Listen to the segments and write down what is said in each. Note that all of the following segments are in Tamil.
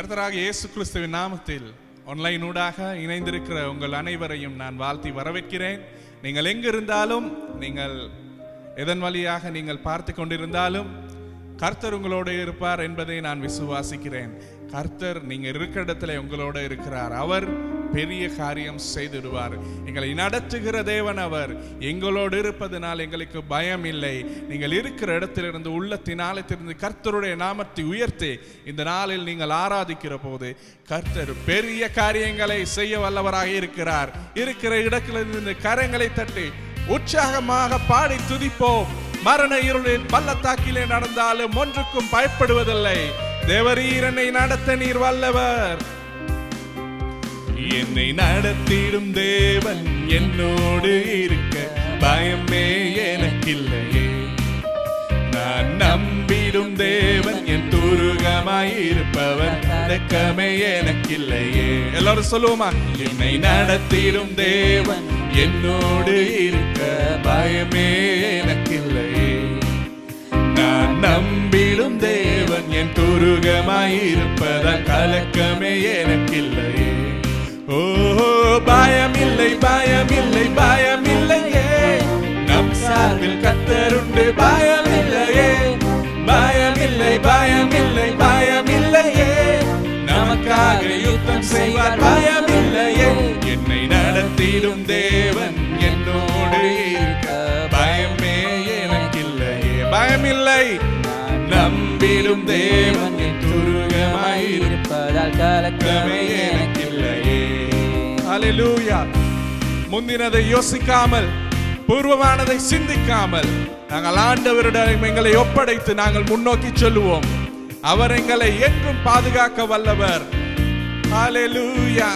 கர்த்தராக இயேசு கிறிஸ்துவின் நாமத்தில் ஆன்லைன் ஊடாக இணைந்திருக்கிற உங்கள் அனைவரையும் நான் வாழ்த்தி வரவேற்கிறேன் நீங்கள் எங்கிருந்தாலும் நீங்கள் எதன் வழியாக நீங்கள் பார்த்து கொண்டிருந்தாலும் கர்த்தர் உங்களோடு இருப்பார் என்பதை நான் விசுவாசிக்கிறேன் கர்த்தர் நீங்க இருக்கிற இடத்துல உங்களோட இருக்கிறார் அவர் பெரிய காரியம் செய்திடுவார் எங்களை நடத்துகிற தேவன் அவர் எங்களோடு இருப்பதனால் எங்களுக்கு பயம் இல்லை நீங்கள் இருக்கிற இடத்திலிருந்து உள்ளத்தினாலத்திலிருந்து கர்த்தருடைய நாமத்தை உயர்த்தி இந்த நாளில் நீங்கள் ஆராதிக்கிற போது கர்த்தர் பெரிய காரியங்களை செய்ய வல்லவராக இருக்கிறார் இருக்கிற இடத்திலிருந்து கரங்களை தட்டி உற்சாகமாக பாடி துதிப்போம் மரண இருளின் பள்ளத்தாக்கிலே நடந்தாலும் ஒன்றுக்கும் பயப்படுவதில்லை தேவரீர் என்னை நடத்த நீர் வல்லவர் என்னை நடத்திடும் தேவன் என்னோடு இருக்க பயமே எனக்கில்லையே நான் நம்பிடும் தேவன் என் துருகமாயிருப்பவர் அடக்கமே எனக்கில்லையே எல்லாரும் சொல்லுவோமா என்னை நடத்திடும் தேவன் என்னோடு இருக்க பயமே எனக்கில்லையே நான் நம்பிடும் தேவன் என் துருகமாயிருப்பதால் கலக்கமே எனக்கில்லையே ஓ பயமில்லை பயமில்லை பயமில்லையே நம் சார்பில் கத்தருண்டு பயமில்லையே பயமில்லை பயமில்லை பயமில்லையே நமக்காக யுத்தம் செய்வார் பயமில்லையே என்னை நடத்திடும் தேவன் என்னோடு இருக்க பயமே எனக்கில்லையே பயமில்லை நம்பிடும் தேவன் என் துருகமாயிருப்ப இருப்பதால் கலக்கமே எனக்கில்லையே ஹalleluya முந்தினதை யோசிக்காமல் பூர்வமானதை சிந்திக்காமல் நாங்கள் ஆண்டவரிடம் எங்களை ஒப்படைத்து நாங்கள் முன்னோக்கி சொல்லுவோம் அவர் எங்களை என்றும் பாதுகாக்க வல்லவர் ஹalleluya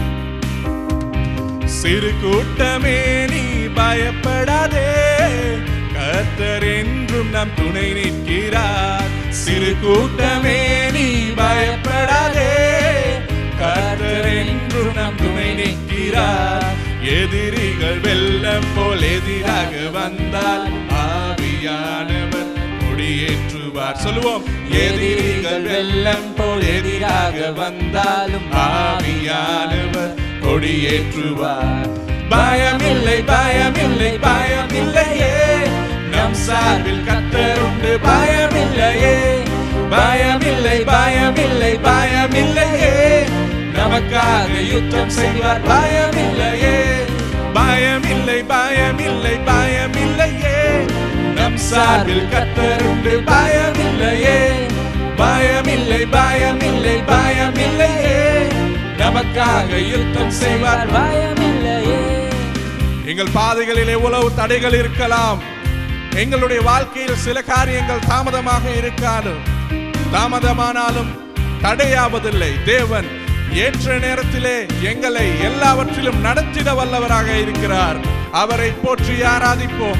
சிறு கூட்டமே நீ பயப்படாதே கர்த்தர் என்றும் நம் துணை நிற்கிறார் சிறு கூட்டமே நீ பயப்படாதே கர்த்தர் என்றும் நம் துணை நிற்கிறார் எதிரிகள் வெள்ளம் போல் எதிராக வந்தால் ஆவியானவர் கொடியேற்றுவார் சொல்லுவோம் எதிரிகள் வெள்ளம் போல் எதிராக வந்தாலும் ஆவியானவர் கொடியேற்றுவார் பயமில்லை பயமில்லை பயமில்லையே நம் சார்பில் கத்தருண்டு பயமில்லையே பயமில்லை பயமில்லை பயமில்லையே நமக்காக யுத்தம் செய்வார் பயமில்லையே பயமில்லை பயமில்லை பயமில்லையே நம் சார்பில் கத்தருண்டு பயமில்லையே பயமில்லை பயமில்லை பயமில்லையே நமக்காக யுத்தம் செய்வார் பயமில்லையே எங்கள் பாதைகளிலே உளவு தடைகள் இருக்கலாம் எங்களுடைய வாழ்க்கையில் சில காரியங்கள் தாமதமாக இருக்காது தாமதமானாலும் தடையாவதில்லை தேவன் ஏற்ற நேரத்திலே எங்களை எல்லாவற்றிலும் நடத்திட வல்லவராக இருக்கிறார் அவரை போற்றி ஆராதிப்போம்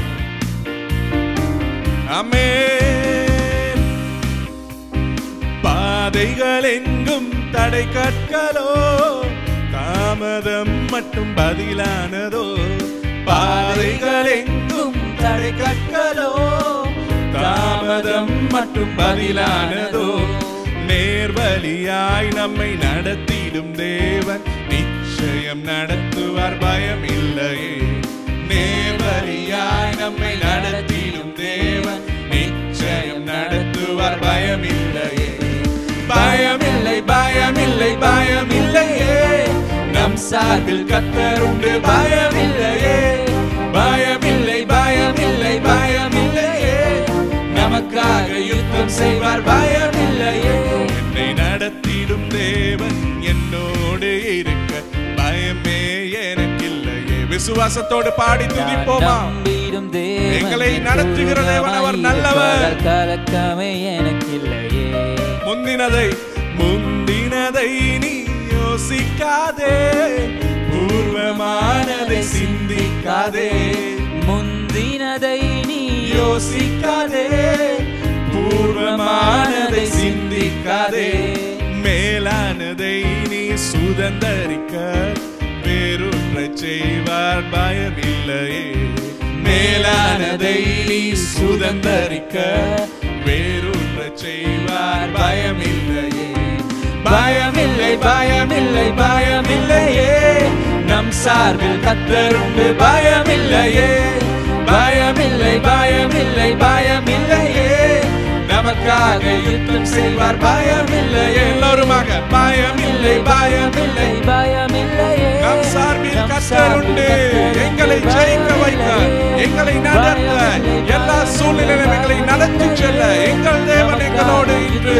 அமேன் பாதைகள் எங்கும் தடை கற்களோ தாமதம் மட்டும் பதிலானதோ பாதைகள் எங்கும் தடை கற்களோ தாமதம் மட்டும் பதிலானதோ நேர்வழியாய் நம்மை நடத்திடும் தேவன் நிச்சயம் நடத்துவார் பயம் இல்லையே நேர்வழியாய் நம்மை நடத்திடும் தேவன் நிச்சயம் நடத்துவார் பயம் இல்லையே பயமில்லை பயமில்லை பயமில்லையே நம் சார்பில் கத்தருண்டு பயமில்லையே பயமில்லை பயமில்லை பயமில்லையே நமக்காக யுத்தம் செய்வார் பயமில்லையே என்னை நடத்திடும் தேவன் என்னோடு இருக்க பயமே எனக்கில்லையே விசுவாசத்தோடு பாடி துதிப்போமா நம்பிடும் தேவன் எங்களை என் நடத்துகிற தேவன் அவர் நல்லவர். இருப்பதால் கலக்கமே எனக்கில்லையே முந்தினதை முந்தினதை நீ யோசிக்காதே பூர்வமானதை சிந்திக்காதே முந்தினதை நீ யோசிக்காதே பூர்வமானதை சிந்திக்காதே மேலானதை நீ சுதந்தரிக்க வேறொன்றை செய்வார் பயமில்லையே மேலானதை நீ சுதந்தரிக்க வேறொன்றை செய்வார் பயமில்லையே பயமில்லை பயமில்லை பயமில்லையே நம் சார்பில் கத்தருண்டு பயமில்லையே பயமில்லை பயமில்லை பயமில்லையே நமக்காக யுத்தம் செய்வார் பயமில்லையே எல்லோருமாக பயமில்லை பயமில்லை பயமில்லையே நம் சார்பில் நம் கத்தர் உண்டு கத்தர் எங்களை ஜெயிக்க வைக்க எங்களை நடத்த எல்லா சூழ்நிலையிலும் எங்களை நடத்தி செல்ல எங்கள் தேவன் எங்களோடு இன்று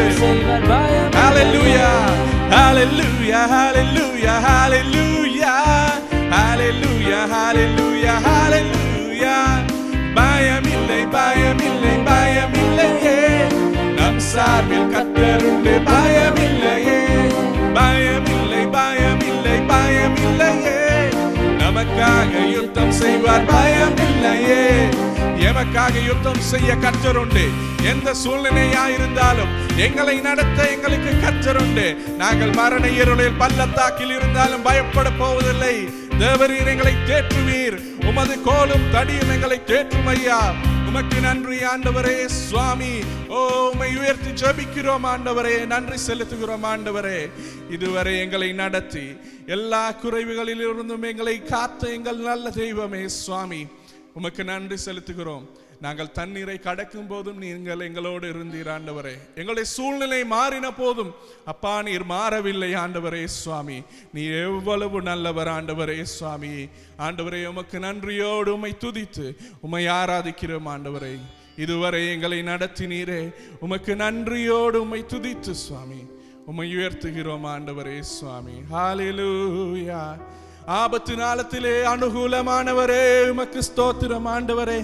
Hallelujah, hallelujah, hallelujah, hallelujah, hallelujah, hallelujah, hallelujah. பயமில்லை பயமில்லை பயமில்லையே நம் சார்பில் கத்தருண்டு பயமில்லையே பயமில்லை பயமில்லை பயமில்லையே நமக்காக யுத்தம் செய்வார் பயமில்லையே எமக்காக யுத்தம் செய்ய கற்றருண்டு எந்த சூழ்நிலையா இருந்தாலும் எங்களை நடத்த எங்களுக்கு கற்றருண்டு நாங்கள் மரண இருளில் பள்ளத்தாக்கில் இருந்தாலும் பயப்பட போவதில்லை தேவரீர் எங்களை தேற்றுவீர் உமது கோலும் தடியும் எங்களை தேற்றும் ஐயா உமக்கு நன்றி ஆண்டவரே சுவாமி ஓ உம்மை உயர்த்தி ஜெபிக்கிறோம் ஆண்டவரே நன்றி செலுத்துகிறோம் ஆண்டவரே இதுவரை எங்களை நடத்தி எல்லா குறைவுகளிலிருந்தும் எங்களை காத்த எங்கள் நல்ல தெய்வமே சுவாமி உமக்கு நன்றி செலுத்துகிறோம் நாங்கள் தண்ணீரை கடக்கும் போதும் நீங்கள் எங்களோடு இருந்தீர் ஆண்டவரே எங்களுடைய சூழ்நிலை மாறின போதும் அப்பா நீர் மாறவில்லை ஆண்டவரே சுவாமி நீ எவ்வளவு நல்லவர் ஆண்டவரே சுவாமி ஆண்டவரே உமக்கு நன்றியோடு உம்மை துதித்து உம்மை ஆராதிக்கிறோம் ஆண்டவரே இதுவரை எங்களை நடத்தினீரே உமக்கு நன்றியோடு உம்மை துதித்து சுவாமி உம்மை உயர்த்துகிறோம் ஆண்டவரே சுவாமி ஹalleluya ஆபத்து நாளத்திலே அனுகூலமானவரே உமக்கு ஸ்தோத்திரம் ஆண்டவரே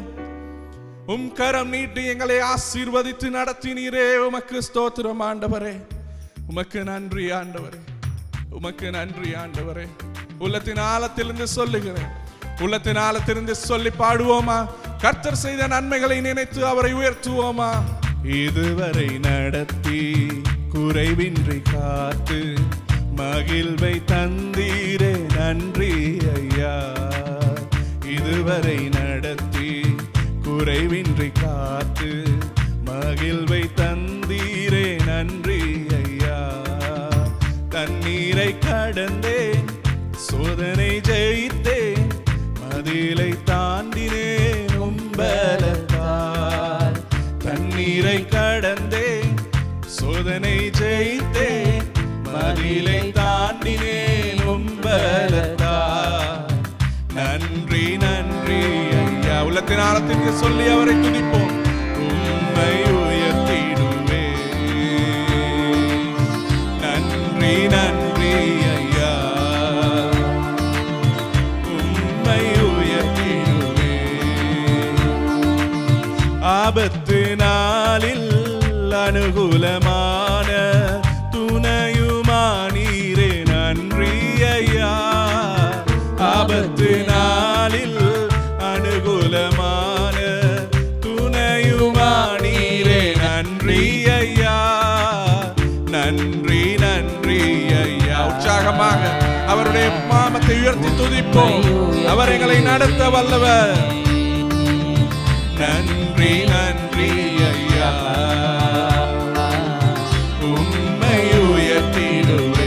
உம் கரம் நீட்டி எங்களை ஆசீர்வதித்து நடத்தினீரே உமக்கு ஸ்தோத்திரம் ஆண்டவரே உமக்கு நன்றி ஆண்டவரே உமக்கு நன்றி ஆண்டவரே உள்ளத்தின் ஆழத்திலிருந்து சொல்லுகிறேன் உள்ளத்தின் ஆழத்திலிருந்து சொல்லி பாடுவோமா கர்த்தர் செய்த நன்மைகளை நினைத்து அவரை உயர்த்துவோமா இதுவரை நடத்தி குறைவின்றி காத்து மகிழ்வை தந்தீரே நன்றி ஐயா இதுவரை நடத்தி குறைவின்றி காத்து மகிழ்வை தந்தீரே நன்றி ஐயா தண்ணீரை கடந்தேன் சோதனை ஜெயித்தேன் மதிலை தாண்டினேன் உம்பலத்தால் தண்ணீரை கடந்தேன் சோதனை ஜெயித்தேன் மதிலை தாண்டினேன் உம்பலத்தால் நன்றி நன்றி ஐயா உள்ளத்தின் ஆழத்திற்கு சொல்லி அவரை துதிப்போம் உம்மை உயர்த்திடுவே நன்றி நன்றி ஐயா உம்மை உயர்த்திடுவே ஆபத்து நாளில் அனுகூலமான துணையுமானீரே நன்றி ஐயா ஆபத்து நாளில் அனுகூலமான துணையுமானீரே நன்றி ஐயா நன்றி நன்றி ஐயா உற்சாகமாக அவருடைய மாமத்தை உயர்த்தி துதிப்போம் அவர் எங்களை நடத்த வல்லவர் நன்றி நன்றி ஐயா உம்மை உயர்த்திடுவே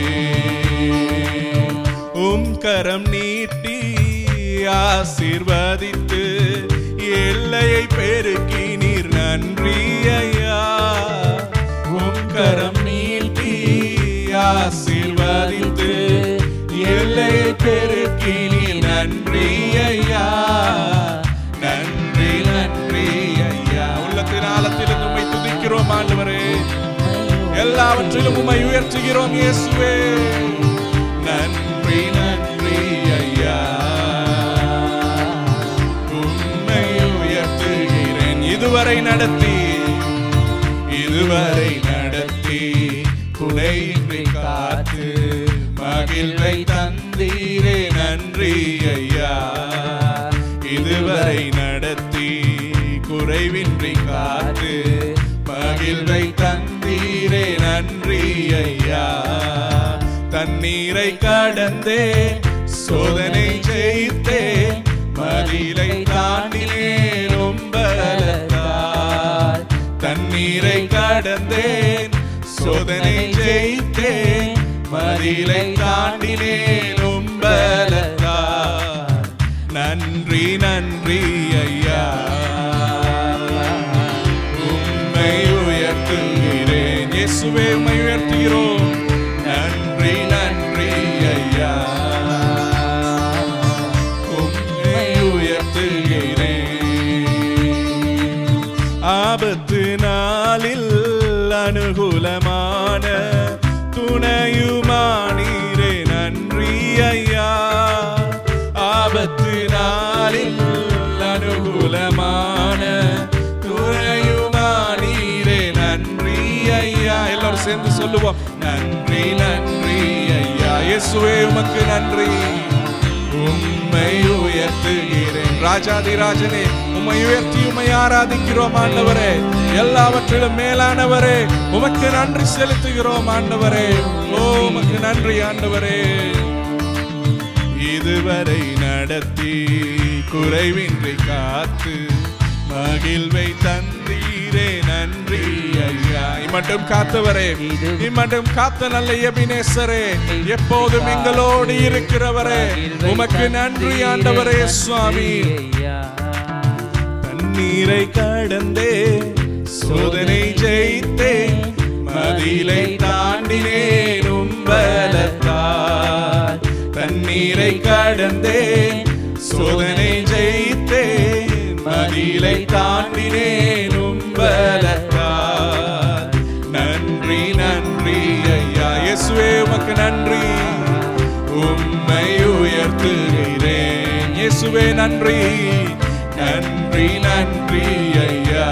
உம் கரம் நீட்டி ஆசீர்வதித்து எல்லையை பெருக்கி நீர் நன்றி ஐயா உம் கரம் நீட்டி ஆசீர்வதித்து எல்லையை பெருக்கி நீர் நன்றி ஐயா நன்றி நன்றி ஐயா உள்ளத்தின் ஆழத்திலிருந்து உம்மை துதிக்கிறோம் ஆண்டவரே எல்லாவற்றிலும் உம்மை உயர்த்துகிறோம் இயேசுவே நன்றி நன்றி ஐயா உம்மை உயர்த்துகிறேன் இதுவரை நடத்தி இதுவரை நடத்தி குறையின்றி காத்து மகிழ்வை தந்தீரே நன்றி ஐயா இதுவரை நடத்தி குறைவின்றி காத்து மகிழ்வை தந்தீரே நன்றி ஐயா தண்ணீரை கடந்தே சோதனை ஜெயித்தே மதிலை தாண்டினேன் உம்பலத்தால் தண்ணீரை கடந்தேன் சோதனை ஜெயித்தேன் தாண்டினேன் உம்பலத்தா நன்றி நன்றி ஐயா உம்மை உயர்த்துகிறேன் இயேசுவே உம்மை உயர்த்துகிறோம் நன்றி நன்றி ஐயா உம்மை உயர்த்துகிறேன் ஆபத்து நாளில் அனுகூலமான துணையுமானீரே நன்றி ஐயா ஆபத்து நாளில் அனுகூலமான துணையுமானீரே நன்றி ஐயா எல்லாரும் சேர்ந்து சொல்லுவோம் நன்றி நன்றி ஐயா இயேசுவே உமக்கு நன்றி உம்மை உயர்த்துகிறேன் ராஜாதி ராஜனே உம்மை உயர்த்தி உம்மை ஆராதிக்கிறோம் ஆண்டவரே எல்லாவற்றிலும் மேலானவரே உமக்கு நன்றி செலுத்துகிறோம் ஆண்டவரே ஓ உமக்கு நன்றி ஆண்டவரே இதுவரை நடத்தி குறைவின்றி காத்து மகிழ்வை தந்தீரே நன்றி ஐயா இம்மட்டும் காத்தவரே இம்மட்டும் காத்த நல்ல எபினேசரே எப்போதும் எங்களோடு இருக்கிறவரே உமக்கு நன்றி ஆண்டவரே சுவாமி தண்ணீரை கடந்தே சோதனை ஜெயித்தே மதிலை தாண்டினேன் உம்பலத்தால் தண்ணீரை கடந்தே சோதனை ஜெயித்தே மதிலை தாண்டினேன் உம்பலத்தால் நன்றி நன்றி ஐயா இயேசுவே உமக்கு நன்றி உம்மை உயர்த்துகிறேன் இயேசுவே நன்றி நன்றி நன்றி ஐயா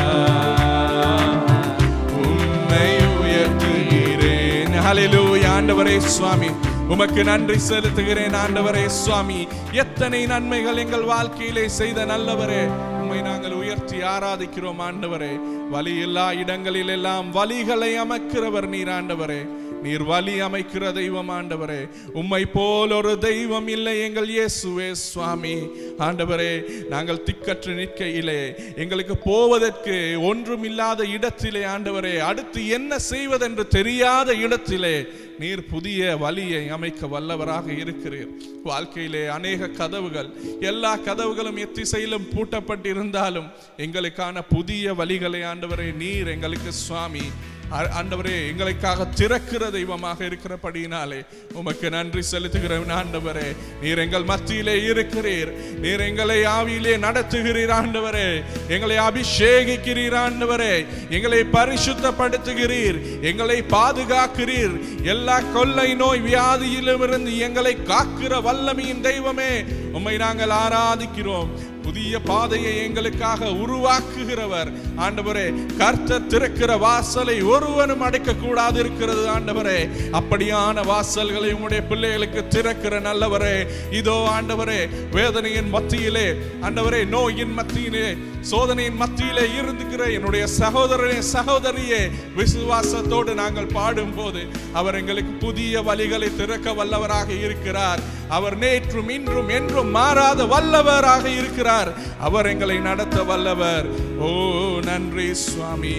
உம்மை உயர்த்துகிறேன் ஹalleluya ஆண்டவரே சுவாமி உமக்கு நன்றி செலுத்துகிறேன் ஆண்டவரே சுவாமி எத்தனை நன்மைகள் எங்கள் வாழ்க்கையிலே செய்த நல்லவரே உம்மை நாங்கள் உயர்த்தி ஆராதிக்கிறோம் ஆண்டவரே வலி எல்லா இடங்களில் எல்லாம் வலிகளை அமைக்கிறவர் நீர் ஆண்டவரே நீர் வலி அமைக்கிற தெய்வம் ஆண்டவரே உம்மை போல் ஒரு தெய்வம் இல்லை எங்கள் இயேசுவே சுவாமி ஆண்டவரே நாங்கள் திக்கற்று நிற்கையிலே எங்களுக்கு போவதற்கு ஒன்றும் இல்லாத இடத்திலே ஆண்டவரே அடுத்து என்ன செய்வதென்று தெரியாத இடத்திலே நீர் புதிய வழியை அமைக்க வல்லவராக இருக்கிறீர் வாழ்க்கையிலே அநேக கதவுகள் எல்லா கதவுகளும் எத்திசையிலும் பூட்டப்பட்டிருந்தாலும் எங்களுக்கான புதிய வழிகளை ஆண்டவரே நீர் எங்களுக்கு சுவாமி ஆ- ஆண்டவரே எங்களுக்காக திறக்கிற தெய்வமாக இருக்கிறபடியினாலே உமக்கு நன்றி செலுத்துகிறேன் ஆண்டவரே நீர் எங்கள் மத்தியிலே இருக்கிறீர் நீர் எங்களை ஆவியிலே நடத்துகிறீர் ஆண்டவரே எங்களை அபிஷேகிக்கிறீர் ஆண்டவரே எங்களை பரிசுத்தப்படுத்துகிறீர் எங்களை பாதுகாக்கிறீர் எல்லா கொள்ளை நோய் வியாதியிலும் இருந்து எங்களை காக்கிற வல்லமையின் தெய்வமே உம்மை நாங்கள் ஆராதிக்கிறோம் புதிய பாதையை எங்களுக்காக உருவாக்குகிறவர் ஆண்டவரே கர்த்தர் திறக்கிற வாசலை ஒருவனும் அடைக்க கூடாது இருக்கிறது ஆண்டவரே அப்படியான வாசல்களை உம்முடைய பிள்ளைகளுக்கு திறக்கிற நல்லவரே இதோ ஆண்டவரே வேதனையின் மத்தியிலே ஆண்டவரே நோயின் மத்தியிலே சோதனையின் மத்தியிலே இருந்துக்கிற என்னுடைய சகோதரனே சகோதரியே விசுவாசத்தோடு நாங்கள் பாடும்போது அவர் எங்களுக்கு புதிய வழிகளை திறக்க வல்லவராக இருக்கிறார் அவர் நேற்றும் இன்றும் என்றும் மாறாத வல்லவராக இருக்கிறார் அவர் எங்களை நடத்த வல்லவர் ஓ நன்றி சுவாமி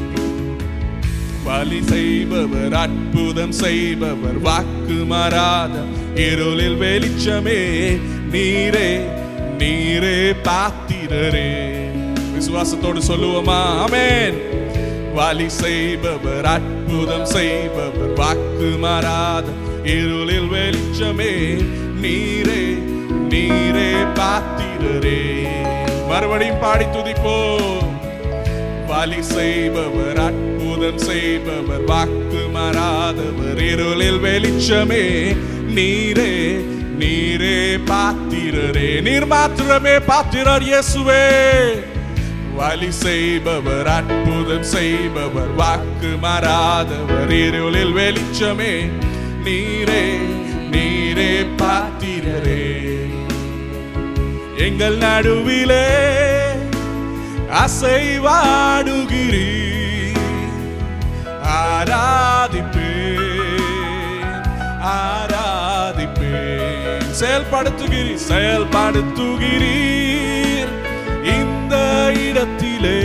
வழி செய்பவர் அற்புதம் செய்பவர் வாக்கு மாறாத இருளில் வெளிச்சமே நீரே நீரே பாத்திரரே விசுவாசத்தோடு சொல்லுவோமா ஆமென் வழி செய்பவர் அற்புதம் செய்பவர் வாக்கு மாறாத இருளில் வெளிச்சமே நீரே நீரே பாத்திரரே மறுபடியும் பாடி துதிப்போம் வழி செய்பவர் அற்புதம் செய்பவர் வாக்கு மாறாதவர் இருளில் வெளிச்சமே நீரே நீரே பாத்திரரே நீர் மாத்திரமே பாத்திரர் இயேசுவே வழி செய்பவர் அற்புதம் செய்பவர் வாக்கு மாறாதவர் இருளில் வெளிச்சமே நீரே நீரே பாத்திரரே எங்கள் நடுவிலே அசைவாடுகிறீ ஆராதிப்பேன் ஆராதிப்பேன் செயல்படுத்துகிறீர் செயல்படுத்துகிறீர் இந்த இடத்திலே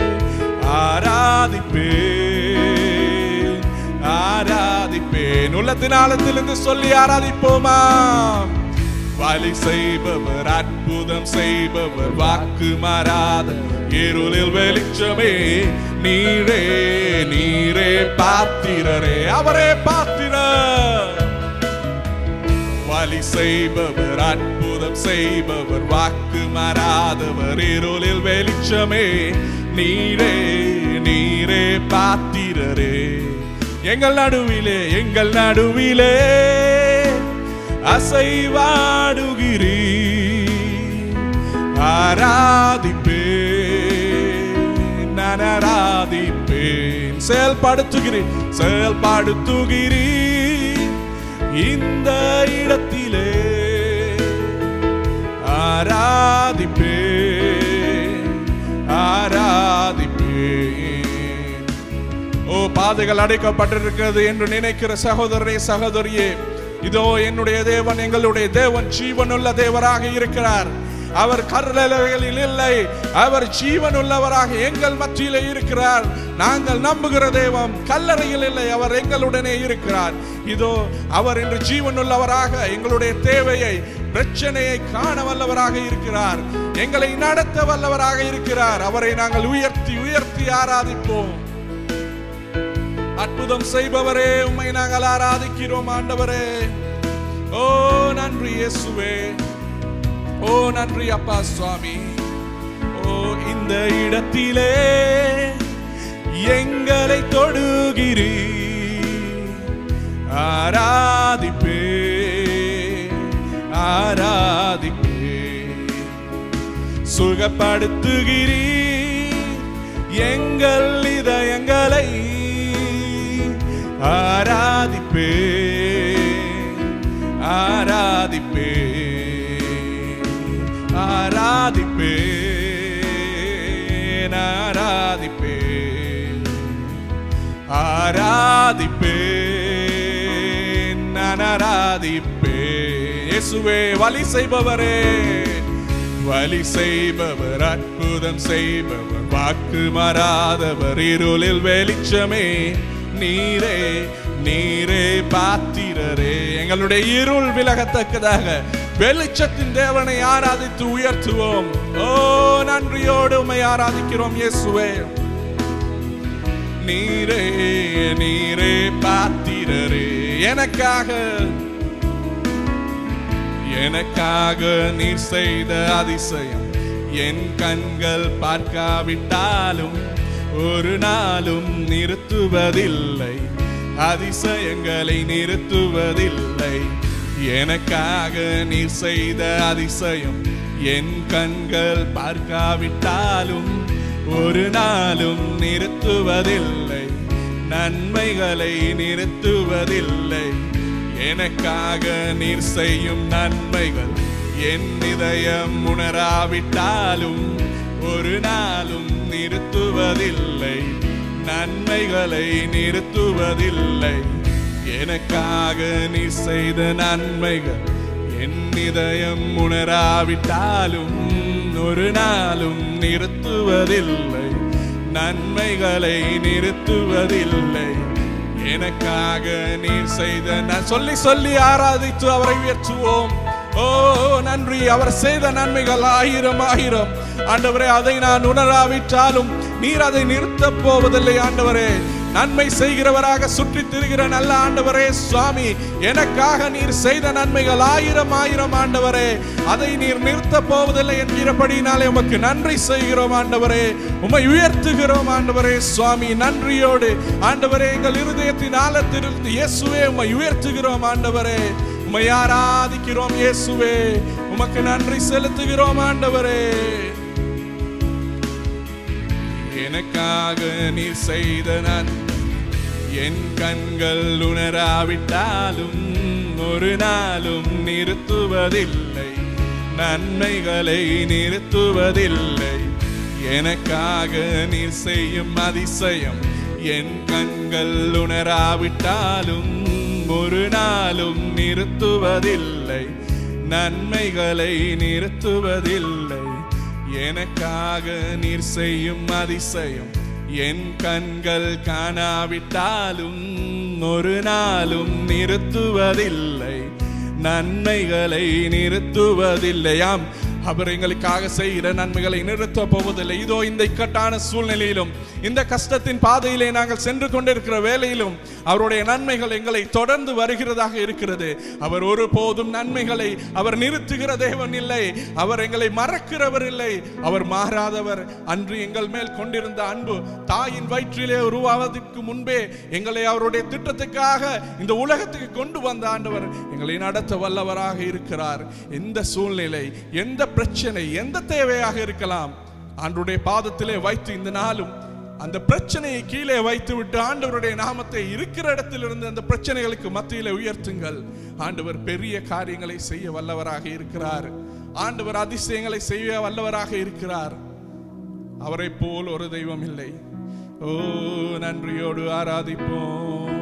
ஆராதிப்பேன் ஆராதிப்பேன் உள்ள உள்ளத்தின் ஆழத்திலிருந்து சொல்லி ஆராதிப்போமா வழி செய்பவர் அற்புதம் செய்பவர் வாக்கு மாறாத இருளில் வெளிச்சமே நீரே நீரே பாத்திரரே அவரே பாத்திரர் வழி செய்பவர் அற்புதம் செய்பவர் வாக்கு மாறாதவர் இருளில் வெளிச்சமே நீரே நீரே பாத்திரரே எங்கள் நடுவிலே எங்கள் நடுவிலே அசைவாடுகிறீ ஆராதிப்பே நான் ஆராதிப்பேன் செயல்படுத்துகிறேன் செயல்படுத்துகிறீர் இந்த இடத்திலே ஆராதிப்பேன் ஆராதிப்பேன் ஓ பாதைகள் அடைக்கப்பட்டிருக்கிறது என்று நினைக்கிற சகோதரரே சகோதரியே இதோ என்னுடைய தேவன் எங்களுடைய தேவன் ஜீவனுள்ள தேவராக இருக்கிறார் அவர் கல்லறைகளில் இல்லை அவர் ஜீவனுள்ளவராக எங்கள் மத்தியிலே இருக்கிறார் நாங்கள் நம்புகிற தேவம் கல்லறையில் இல்லை அவர் எங்களுடனே இருக்கிறார் இதோ அவர் இன்று ஜீவனுள்ளவராக எங்களுடைய தேவையை பிரச்சனையை காண வல்லவராக இருக்கிறார் எங்களை நடத்த வல்லவராக இருக்கிறார் அவரை நாங்கள் உயர்த்தி உயர்த்தி ஆராதிப்போம் அற்புதம் செய்பவரே உம்மை நாங்கள் ஆராதிக்கிறோம் ஆண்டவரே ஓ நன்றி இயேசுவே ஓ நன்றி அப்பா சுவாமி ஓ இந்த இடத்திலே எங்களை தொடுகிறீ ஆராதிப்பே ஆராதிப்பே சுகப்படுத்துகிறீ எங்கள் இதயங்களை ஆராதிப்பே ஆராதிப்பே ஆராதிப்பே ஆராதிப்பே ஆராதிப்பே நான் ஆராதிப்பே இயேசுவே வழி செய்பவரே வழி செய்பவர் அற்புதம் செய்பவர் வாக்கு மாறாதவர் இருளில் வெளிச்சமே நீரே நீரே பாத்திரரே எங்களுடைய இருள் விலகத்தக்கதாக வெளிச்சத்தின் தேவனை ஆராதித்து உயர்த்துவோம் ஓ நன்றியோடு உமை ஆராதிக்கிறோம் இயேசுவே நீரே நீரே பாத்திரரே எனக்காக எனக்காக நீர் செய்த அதிசயம் என் கண்கள் பார்க்காவிட்டாலும் ஒரு நாளும் நிறுத்துவதில்லை அதிசயங்களை நிறுத்துவதில்லை எனக்காக நீர் செய்த அதிசயம் என் கண்கள் பார்க்காவிட்டாலும் ஒரு நாளும் நிறுத்துவதில்லை நன்மைகளை நிறுத்துவதில்லை எனக்காக நீர் செய்யும் நன்மைகள் என் இதயம் உணராவிட்டாலும் ஒரு நாளும் நிறுத்துவதில்லை நன்மைகளை நிறுத்துவதில்லை எனக்காக நீ செய்த நன்மைகள் என் இதயம் உணராவிட்டாலும் ஒரு நாளும் நிறுத்துவதில்லை நன்மைகளை நிறுத்துவதில்லை எனக்காக நீர் செய்த நான் சொல்லி சொல்லி ஆராதித்து அவரை உயர்த்துவோம் ஓ நன்றி அவர் செய்த நன்மைகள் ஆயிரம் ஆயிரம் ஆண்டவரே அதை நான் உணராவிட்டாலும் நீர் அதை நிறுத்தப் போவதில்லை ஆண்டவரே நன்மை செய்கிறவராக சுற்றி திரிகிற நல்ல ஆண்டவரே சுவாமி எனக்காக நீர் செய்த நன்மைகள் ஆயிரம் ஆயிரம் ஆண்டவரே அதை நீர் நிறுத்தப் போவதில்லை என்கிறபடினாலே உமக்கு நன்றி செய்கிறோம் ஆண்டவரே உம்மை உயர்த்துகிறோம் ஆண்டவரே சுவாமி நன்றியோடு ஆண்டவரே எங்கள் இருதயத்தின் ஆழத்திலிருந்து இயேசுவே உம்மை உயர்த்துகிறோம் ஆண்டவரே உம்மை ஆராதிக்கிறோம் இயேசுவே உமக்கு நன்றி செலுத்துகிறோம் ஆண்டவரே எனக்காக நீர் செய்த நன்மை என் கண்கள் உணராவிட்டாலும் ஒரு நாளும் நிறுத்துவதில்லை நன்மைகளை நிறுத்துவதில்லை எனக்காக நீர் செய்யும் அதிசயம் என் கண்கள் உணராவிட்டாலும் ஒரு நாளும் நிறுத்துவதில்லை நன்மைகளை நிறுத்துவதில்லை எனக்காக நீர் செய்யும் அதிசயம் என் கண்கள் காணாவிட்டாலும் ஒரு நாளும் நிறுத்துவதில்லை நன்மைகளை நிறுத்துவதில்லையாம் அவர் எங்களுக்காக செய்கிற நன்மைகளை நிறுத்த போவதில்லை இதோ இந்த இக்கட்டான சூழ்நிலையிலும் இந்த கஷ்டத்தின் பாதையிலே நாங்கள் சென்று கொண்டிருக்கிற வேளையிலும் அவருடைய நன்மைகள் எங்களை தொடர்ந்து வருகிறதாக இருக்கிறது அவர் ஒருபோதும் நன்மைகளை அவர் நிறுத்துகிற தேவன் இல்லை அவர் எங்களை மறக்கிறவர் இல்லை அவர் மாறாதவர் அன்று எங்கள் மேல் கொண்டிருந்த அன்பு தாயின் வயிற்றிலே உருவாவதற்கு முன்பே எங்களை அவருடைய திட்டத்துக்காக இந்த உலகத்துக்கு கொண்டு வந்த ஆண்டவர் எங்களை நடத்த வல்லவராக இருக்கிறார் எந்த சூழ்நிலை எந்த பிரச்சனை எந்த தேவையாக இருக்கலாம் ஆண்டுடைய பாதத்திலே வைத்து இந்த நாளும் அந்த பிரச்சனையை கீழே வைத்து விட்டு ஆண்டவருடைய நாமத்தை இருக்கிற இடத்திலிருந்து அந்த பிரச்சனைகளுக்கு மத்தியிலே உயர்த்துங்கள் ஆண்டவர் பெரிய காரியங்களை செய்ய வல்லவராக இருக்கிறார் ஆண்டவர் அதிசயங்களை செய்ய வல்லவராக இருக்கிறார் அவரை போல் ஒரு தெய்வம் இல்லை ஓ நன்றியோடு ஆராதிப்போம்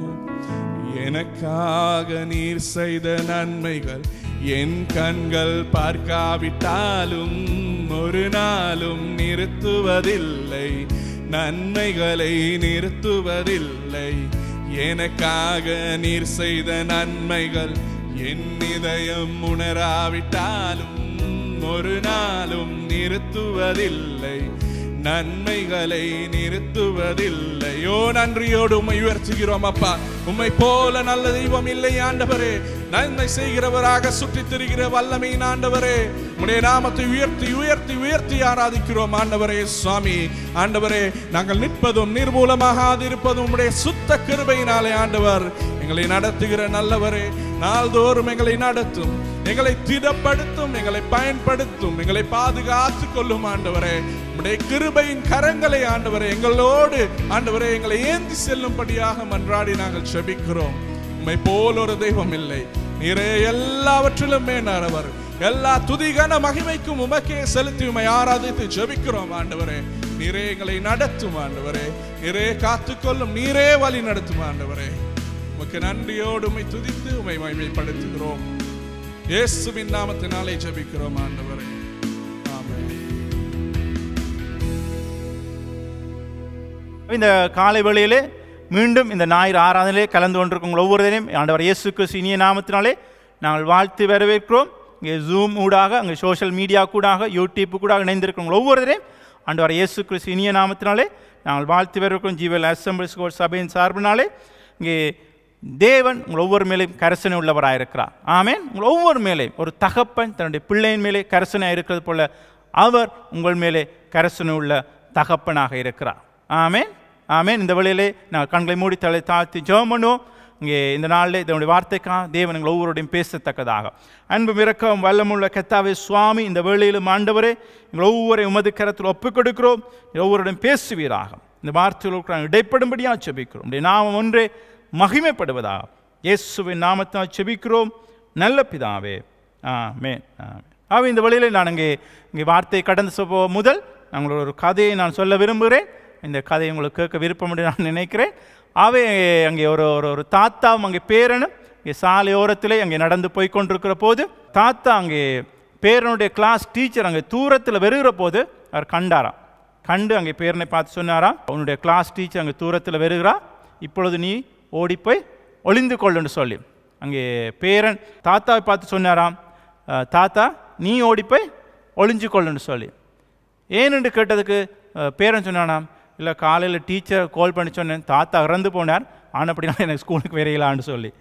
எனக்காக நீர் செய்த நன்மைகள் என் கண்கள் பார்க்காவிட்டாலும் ஒரு நாளும் நிறுத்துவதில்லை நன்மைகளை நிறுத்துவதில்லை எனக்காக நீர் செய்த நன்மைகள் என் இதயம் உணராவிட்டாலும் ஒரு நாளும் நிறுத்துவதில்லை நன்மைகளை நிறுத்துவதில்லை ஓ நன்றியோடு உம்மை உயர்த்துகிறோம் அப்பா உம்மை போல நல்ல தெய்வம் இல்லை ஆண்டவரே நன்மை செய்கிறவராக சுற்றித் திரிகிற வல்லமையின் ஆண்டவரே உடைய நாமத்தை உயர்த்தி உயர்த்தி உயர்த்தி ஆராதிக்கிறோம் ஆண்டவரே சுவாமி ஆண்டவரே நாங்கள் நிற்பதும் நிர்மூலமாகாதிருப்பதும் உடைய சுத்த கிருபையினாலே ஆண்டவர் எங்களை நடத்துகிற நல்லவரே நாள்தோறும் எங்களை நடத்தும் எங்களை திடப்படுத்தும் எங்களை பயன்படுத்தும் எங்களை பாதுகாத்துக் கொள்ளும் ஆண்டவரே உடைய கிருபையின் கரங்களை ஆண்டவரே எங்களோடு ஆண்டவரே எங்களை ஏந்தி செல்லும்படியாக மன்றாடி நாங்கள் செபிக்கிறோம் உம்மை போல் ஒரு தெய்வம் இல்லை நீரே எல்லாவற்றிலும் மேலானவர் எல்லா துதிகன மகிமைக்கும் உமக்கே செலுத்தி உமை ஆராதித்து ஜெபிக்கிறோம் ஆண்டவரே நீரே எங்களை நடத்தும் ஆண்டவரே நீரே காத்துக்கொள்ளும் நீரே வழி நடத்தும் ஆண்டவரே உமக்கு நன்றியோடு உமை துதித்து உமை மகிமைப்படுத்துகிறோம் இயேசுவின் நாமத்தினாலே ஜெபிக்கிறோம் ஆண்டவரே ஆமென் இந்த காலை வேளையிலே மீண்டும் இந்த ஞாயிறு ஆராதனையிலே கலந்து கொண்டிருக்கும் உங்கள் ஒவ்வொருவரையும் ஆண்டவர் இயேசு கிறிஸ்து இனிய நாமத்தினாலே நாங்கள் வாழ்த்து வரவேற்கிறோம் இங்கே ஜூம் ஊடாக அங்கே சோஷியல் மீடியா கூடாக யூடியூப் கூடாக இணைந்திருக்கும் உங்கள் ஒவ்வொருவரையும் ஆண்டவர் இயேசு கிறிஸ்து இனிய நாமத்தினாலே நாங்கள் வாழ்த்து வரவேற்கிறோம் ஜீவல் அசம்பிளிஸ் கோட் சபையின் சார்பினாலே இங்கே தேவன் உங்கள் ஒவ்வொரு மேலேயும் கரசனை உள்ளவராக இருக்கிறார் ஆமேன் உங்கள் ஒவ்வொரு மேலேயும் ஒரு தகப்பன் தன்னுடைய பிள்ளையின் மேலே கரசனை இருக்கிறது போல அவர் உங்கள் மேலே கரசனை உள்ள தகப்பனாக இருக்கிறார் ஆமேன் ஆமேன் இந்த வேளையிலே நாங்கள் கண்களை மூடி தலை தாழ்த்தி ஜெபம் பண்ணுவோம் இங்கே இந்த நாளில் இதனுடைய வார்த்தைக்காக தேவன் எங்கள் ஒவ்வொருடையும் பேசத்தக்கதாக அன்பு மிரக்கம் வல்லமுள்ள கத்தாவே சுவாமி இந்த வேளையிலும் ஆண்டவரே எங்கள் ஒவ்வொரு உமது கரத்தில் ஒப்புக் கொடுக்கிறோம் ஒவ்வொருடையும் பேசுவீராக இந்த வார்த்தைகளுக்கு நாங்கள் இடைப்படும்படியாக செபிக்கிறோம் உடைய நாமம் ஒன்றே மகிமைப்படுவதாக இயேசுவின் நாமத்தால் செபிக்கிறோம் நல்ல பிதாவே ஆமென் ஆமென் ஆகவே இந்த வழியில் நான் இங்கே இங்கே வார்த்தை கடந்து சொல்ல முதல் நான் ஒரு கதையை நான் சொல்ல விரும்புகிறேன் இந்த கதையை உங்களுக்கு கேட்க விருப்பம் என்று நான் நினைக்கிறேன் ஆகவே அங்கே ஒரு ஒரு ஒரு தாத்தாவும் அங்கே பேரனும் இங்கே சாலையோரத்திலே அங்கே நடந்து போய் கொண்டிருக்கிற போது தாத்தா அங்கே பேரனுடைய கிளாஸ் டீச்சர் அங்கே தூரத்தில் வருகிற போது அவர் கண்டாராம் கண்டு அங்கே பேரனை பார்த்து சொன்னாராம் அவனுடைய கிளாஸ் டீச்சர் அங்கே தூரத்தில் வருகிறா இப்பொழுது நீ ஓடிப்போய் ஒளிந்து கொள்ளுன்னு சொல்லி அங்கே பேரன் தாத்தாவை பார்த்து சொன்னாராம் "அஹ், தாத்தா நீ ஓடிப்போய் ஒளிஞ்சு கொள்ளுன்னு சொல்லி ஏன்னு கேட்டதுக்கு அஹ், பேரன் சொன்னானாம் இல்லை காலையில் டீச்சர் கால் பண்ணி சொன்னேன் தாத்தா இறந்து போனார் ஆனப்படினா எனக்கு ஸ்கூலுக்கு வரையலான்னு சொல்லி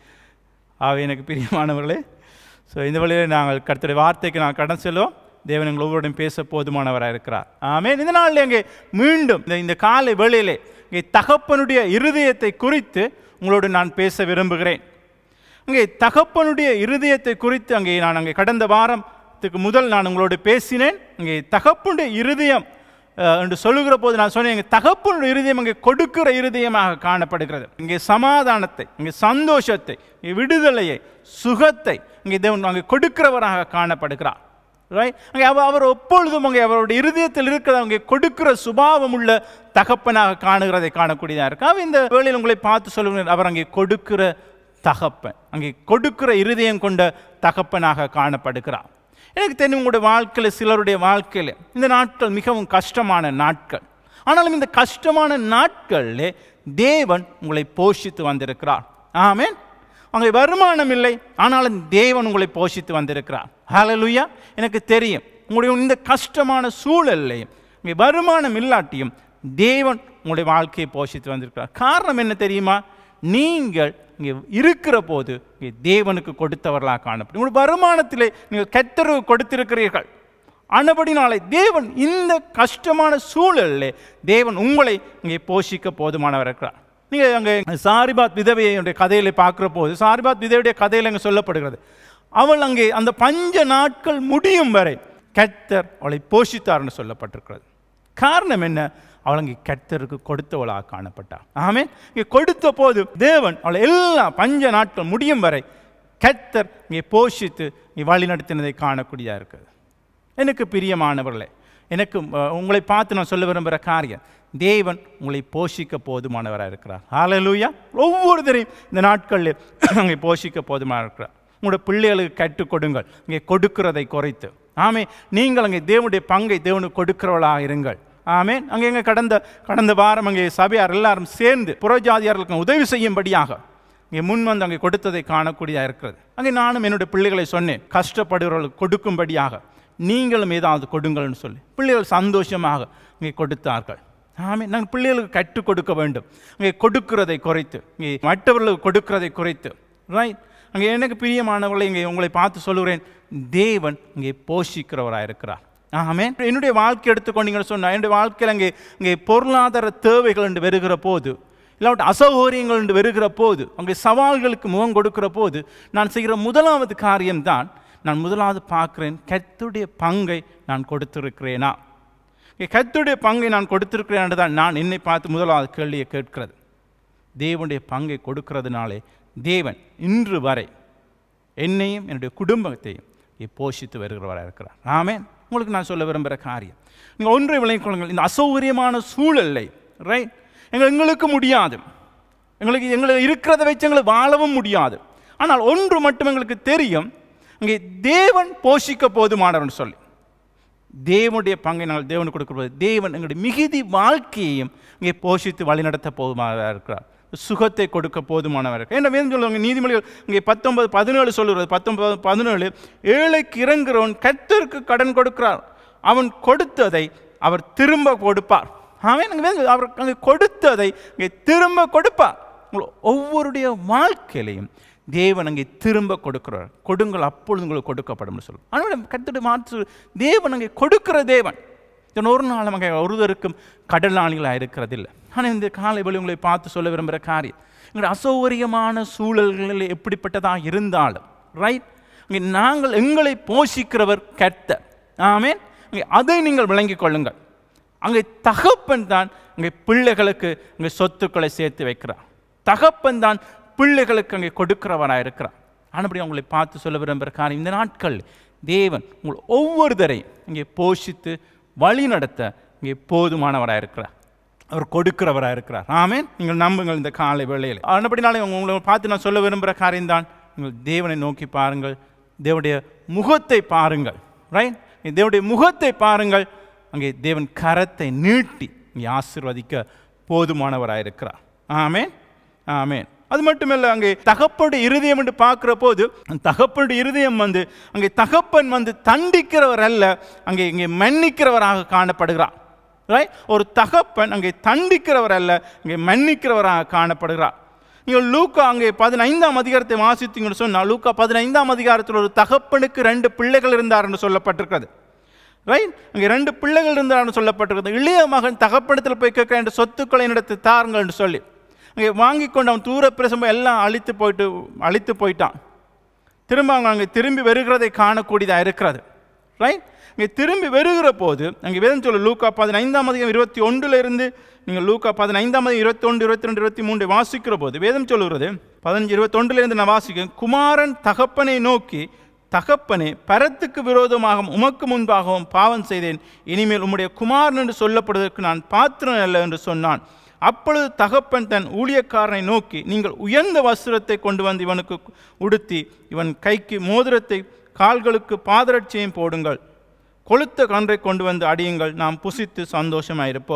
ஆக எனக்கு பிரியமானவர்களே ஸோ இந்த வழியில் நாங்கள் கருத்துடைய வார்த்தைக்கு நான் கடன் செல்வோம் தேவன் எங்கள் ஒவ்வொருடையும் பேச போதுமானவராக இருக்கிறார் ஆமே இந்த நாளில் இங்கே மீண்டும் இந்த இந்த காலை வேளையிலே இங்கே தகப்பனுடைய இருதயத்தை குறித்து உங்களோடு நான் பேச விரும்புகிறேன் அங்கே தகப்பனுடைய இருதயத்தை குறித்து அங்கே நான் அங்கே கடந்த வாரத்துக்கு முதல் நான் உங்களோடு பேசினேன் அங்கே தகப்பனுடைய இருதயம் அஹ், என்று சொல்லுகிற போது நான் சொன்னேன் இங்கே தகப்பனுடைய இருதயம் அங்கே கொடுக்கிற இருதயமாக காணப்படுகிறது இங்கே சமாதானத்தை இங்கே சந்தோஷத்தை இங்கே விடுதலையை சுகத்தை இங்கே தேவன் அங்கே கொடுக்கிறவராக காணப்படுகிறார் ரைட் அங்கே அவர் அவர் எப்பொழுதும் அங்கே அவருடைய இருதயத்தில் இருக்கிற அங்கே கொடுக்கிற சுபாவம் உள்ள தகப்பனாக காணுகிறதை காணக்கூடியதாக இருக்கு அவர் இந்த வேளையில் உங்களை பார்த்து சொல்லுங்கள் அவர் அங்கே கொடுக்கிற தகப்பன் அங்கே கொடுக்கிற இருதயம் கொண்ட தகப்பனாக காணப்படுகிறார் எனக்கு தெரியும் உங்களுடைய வாழ்க்கையில் சிலருடைய வாழ்க்கையில் இந்த நாட்கள் மிகவும் கஷ்டமான நாட்கள் ஆனாலும் இந்த கஷ்டமான நாட்களில் தேவன் உங்களை போஷித்து வந்திருக்கிறார் ஆமென் அங்கே வருமானம் இல்லை ஆனாலும் தேவன் உங்களை போஷித்து வந்திருக்கிறார் ஹalleluya எனக்கு தெரியும் உங்களுடைய இந்த கஷ்டமான சூழல்லையும் இங்கே வருமானம் இல்லாட்டியும் தேவன் உங்களுடைய வாழ்க்கையை போஷித்து வந்திருக்கிறார் காரணம் என்ன தெரியுமா நீங்கள் இங்கே இருக்கிற போது இங்கே தேவனுக்கு கொடுத்தவர்களாக காணப்படும் உங்களுடைய வருமானத்திலே நீங்கள் கத்தரவு கொடுத்திருக்கிறீர்கள் ஆனபடினாலே தேவன் இந்த கஷ்டமான சூழலில் தேவன் உங்களை இங்கே போஷிக்க போதுமானவர் இருக்கிறார் நீங்கள் அங்கே சாரிபாத் விதவையுடைய கதையில பார்க்குற போது சாரிபாத் விதவையுடைய கதையில் அங்கே சொல்லப்படுகிறது அவள் அங்கே அந்த பஞ்ச நாட்கள் முடியும் வரை கத்தர் அவளை போஷித்தார்னு சொல்லப்பட்டிருக்கிறது காரணம் என்ன அவள் அங்கே கர்த்தருக்கு கொடுத்தவளாக காணப்பட்டாள் ஆமே இங்கே கொடுத்த போது தேவன் அவளை எல்லா பஞ்ச நாட்கள் முடியும் வரை கர்த்தர் இங்கே போஷித்து இங்கே வழி நடத்தினதை காணக்கூடியதாக இருக்குது எனக்கு பிரியமானவர்களே எனக்கு அஹ், உங்களை பார்த்து நான் சொல்ல விரும்புகிற காரியம் தேவன் உங்களை போஷிக்க போதுமானவராக இருக்கிறார் ஹalleluya ஒவ்வொருத்தரையும் இந்த நாட்களில் அங்கே போஷிக்க போதுமானவராக இருக்கிறார் உங்களுடைய பிள்ளைகளுக்கு கற்றுக் கொடுங்கள் இங்கே கொடுக்கிறதை குறைத்து ஆமே நீங்கள் அங்கே தேவனுடைய பங்கை தேவனுக்கு கொடுக்கிறவளாக இருங்கள் ஆமேன் அங்கே எங்க கடந்த கடந்த வாரம் அங்கே சபையார் எல்லாரும் சேர்ந்து புறஜாதியார்களுக்கு உதவி செய்யும்படியாக இங்கே முன் வந்து அங்கே கொடுத்ததை காணக்கூடியதாக இருக்கிறது அங்கே நானும் என்னுடைய பிள்ளைகளை சொன்னேன் கஷ்டப்படுகிறவர்களுக்கு கொடுக்கும்படியாக நீங்களும் ஏதாவது கொடுங்கள்னு சொல்லி பிள்ளைகள் சந்தோஷமாக இங்கே கொடுத்தார்கள் ஆமே நாங்கள் பிள்ளைகளுக்கு கற்றுக் கொடுக்க வேண்டும் இங்கே கொடுக்கிறதை குறைத்து இங்கே மற்றவர்களுக்கு கொடுக்கிறதை குறைத்து ரைட் அங்கே எனக்கு பிரியமானவர்களை இங்கே உங்களை பார்த்து சொல்லுகிறேன் தேவன் இங்கே போஷிக்கிறவராக இருக்கிறார் ஆமே என்னுடைய வாழ்க்கை எடுத்துக்கொண்டீங்கன்னு சொன்னால் என்னுடைய வாழ்க்கையில் அங்கே இங்கே பொருளாதார தேவைகள் என்று வருகிற போது இல்லாவிட்டு அசௌகரியங்கள் என்று வருகிற போது அங்கே சவால்களுக்கு முகம் கொடுக்கிற போது நான் செய்கிற முதலாவது காரியம்தான் நான் முதலாவது பார்க்கிறேன் கத்துடைய பங்கை நான் கொடுத்திருக்கிறேனா இங்கே கத்துடைய பங்கை நான் கொடுத்திருக்கிறேன் தான் நான் என்னை பார்த்து முதலாவது கேள்வியை கேட்கிறது தேவனுடைய பங்கை கொடுக்கிறதுனாலே தேவன் இன்று வரை என்னையும் என்னுடைய குடும்பத்தையும் இங்கே போஷித்து வருகிறவராக இருக்கிறார் ஆமென் உங்களுக்கு நான் சொல்ல விரும்புகிற காரியம் நீங்கள் ஒன்றை விளங்கிக் கொள்ளுங்கள் இந்த அசௌகரியமான சூழலை ரைட் எங்கள் எங்களுக்கு முடியாது எங்களுக்கு எங்களுக்கு இருக்கிறத வச்சு எங்களுக்கு வாழவும் முடியாது ஆனால் ஒன்று மட்டும் எங்களுக்கு தெரியும் இங்கே தேவன் போஷிக்க போதுமானவர்னு சொல்லி தேவனுடைய பங்கை நாங்கள் தேவனுக்கு கொடுக்கும்போது தேவன் எங்களுடைய மிகுதி வாழ்க்கையையும் இங்கே போஷித்து வழிநடத்த போதுமானவராக இருக்கிறார் சுகத்தை கொடுக்க போதுமானவர் இருக்கிறார். என்ன வேணும் சொல்லுவாங்க நீதிமொழிகள் இங்கே பத்தொன்பது பதினேழு சொல்லுறது பத்தொன்பது பதினேழு ஏழைக்கு இறங்குறவன் கர்த்தருக்கு கடன் கொடுக்கிறார் அவன் கொடுத்ததை அவர் திரும்ப கொடுப்பார் அவன் அங்கே வேணும் அவர் அங்கே கொடுத்ததை இங்கே திரும்ப கொடுப்பார் உங்கள் ஒவ்வொருடைய வாழ்க்கையிலையும் தேவன் அங்கே திரும்ப கொடுக்கிறார் கொடுங்கள் அப்பொழுது உங்களுக்கு கொடுக்கப்படும் சொல்லும் ஆனால் கத்துடைய மாற்று தேவன் அங்கே கொடுக்கிற தேவன் இதன் ஒரு நாள் அங்கே ஒருவருக்கும் கடலாளிகளாக இருக்கிறதில்லை ஆனால் இந்த காலை வழி உங்களை பார்த்து சொல்ல விரும்புகிற காரியம் எங்களுடைய அசௌகரியமான சூழல்களில் எப்படிப்பட்டதாக இருந்தாலும் ரைட் இங்கே நாங்கள் எங்களை போஷிக்கிறவர் கெட்ட ஆமென் இங்கே அதை நீங்கள் விளங்கிக் கொள்ளுங்கள் அங்கே தகப்பன் தான் அங்கே பிள்ளைகளுக்கு அங்கே சொத்துக்களை சேர்த்து வைக்கிறார் தகப்பன் தான் பிள்ளைகளுக்கு அங்கே கொடுக்கிறவராக இருக்கிறார் ஆனபடி உங்களை பார்த்து சொல்ல விரும்புகிற காரியம் இந்த நாட்கள் தேவன் உங்கள் ஒவ்வொருத்தரையும் இங்கே போஷித்து வழி நடத்த இங்கே போதுமானவராக இருக்கிறார் அவர் கொடுக்கிறவராக இருக்கிறார் ஆமென் நீங்கள் நம்புங்கள் இந்த காலை வேளையில் ஆனபடினாலே உங்களை பார்த்து நான் சொல்ல விரும்புகிற காரியம் தான் நீங்கள் தேவனை நோக்கி பாருங்கள் தேவனுடைய முகத்தை பாருங்கள் ரைட் தேவனுடைய முகத்தை பாருங்கள் அங்கே தேவன் கரத்தை நீட்டி இங்கே ஆசீர்வதிக்க போதுமானவராக இருக்கிறார் ஆமென் ஆமென் அது மட்டுமல்ல அங்கே தகப்பனுடைய இருதயம் என்று பார்க்கிற போது அந்த தகப்பனுடைய இருதயம் வந்து அங்கே தகப்பன் வந்து தண்டிக்கிறவர் அல்ல அங்கே இங்கே மன்னிக்கிறவராக காணப்படுகிறார் ரைட் ஒரு தகப்பன் அங்கே தண்டிக்கிறவர் அல்ல அங்கே மன்னிக்கிறவராக காணப்படுகிறார் நீங்கள் லூக்கா அங்கே பதினைந்தாம் அதிகாரத்தை வாசித்தீங்கன்னு சொன்னால் லூக்கா பதினைந்தாம் அதிகாரத்தில் ஒரு தகப்பனுக்கு ரெண்டு பிள்ளைகள் இருந்தார் என்று சொல்லப்பட்டிருக்கிறது ரைட் அங்கே ரெண்டு பிள்ளைகள் இருந்தார்னு சொல்லப்பட்டிருக்கிறது இளைய மகன் தகப்படத்தில் போய் கேட்க என்ற சொத்துக்களை என்னிடத்து தாருங்கள் என்று சொல்லி அங்கே வாங்கி கொண்டு அவன் தூர பிரசம்பம் எல்லாம் அழித்து போயிட்டு அழித்து போயிட்டான் திரும்ப அவங்க அங்கே திரும்பி வருகிறதை காணக்கூடியதாக இருக்கிறது ரைட் இங்கே திரும்பி வருகிற போது அங்கே வேதம் சொல்ல லூக்கா பதினைந்தாம் அதிகம் இருபத்தி ஒன்றுல இருந்து நீங்கள் லூக்கா பதினைந்தாம் அதிகம் இருபத்தி ஒன்று இருபத்தி ரெண்டு இருபத்தி மூன்று வாசிக்கிற போது வேதம் சொல்லுகிறது பதினஞ்சு இருபத்தொன்றுல இருந்து நான் வாசிக்கிறேன் குமாரன் தகப்பனை நோக்கி தகப்பனே பரத்துக்கு விரோதமாகவும் உமக்கு முன்பாகவும் பாவம் செய்தேன் இனிமேல் உம்முடைய குமாரன் என்று சொல்லப்படுவதற்கு நான் பாத்திரன் அல்ல என்று சொன்னான் அப்பொழுது தகப்பன் தன் ஊழியக்காரனை நோக்கி நீங்கள் உயர்ந்த வஸ்திரத்தை கொண்டு வந்து இவனுக்கு உடுத்தி இவன் கைக்கு மோதிரத்தை கால்களுக்கு பாதரட்சியும் போடுங்கள் கொளுத்த கன்றை கொண்டு வந்து அடியுங்கள் நாம் புசித்து சந்தோஷமாயிருப்போம்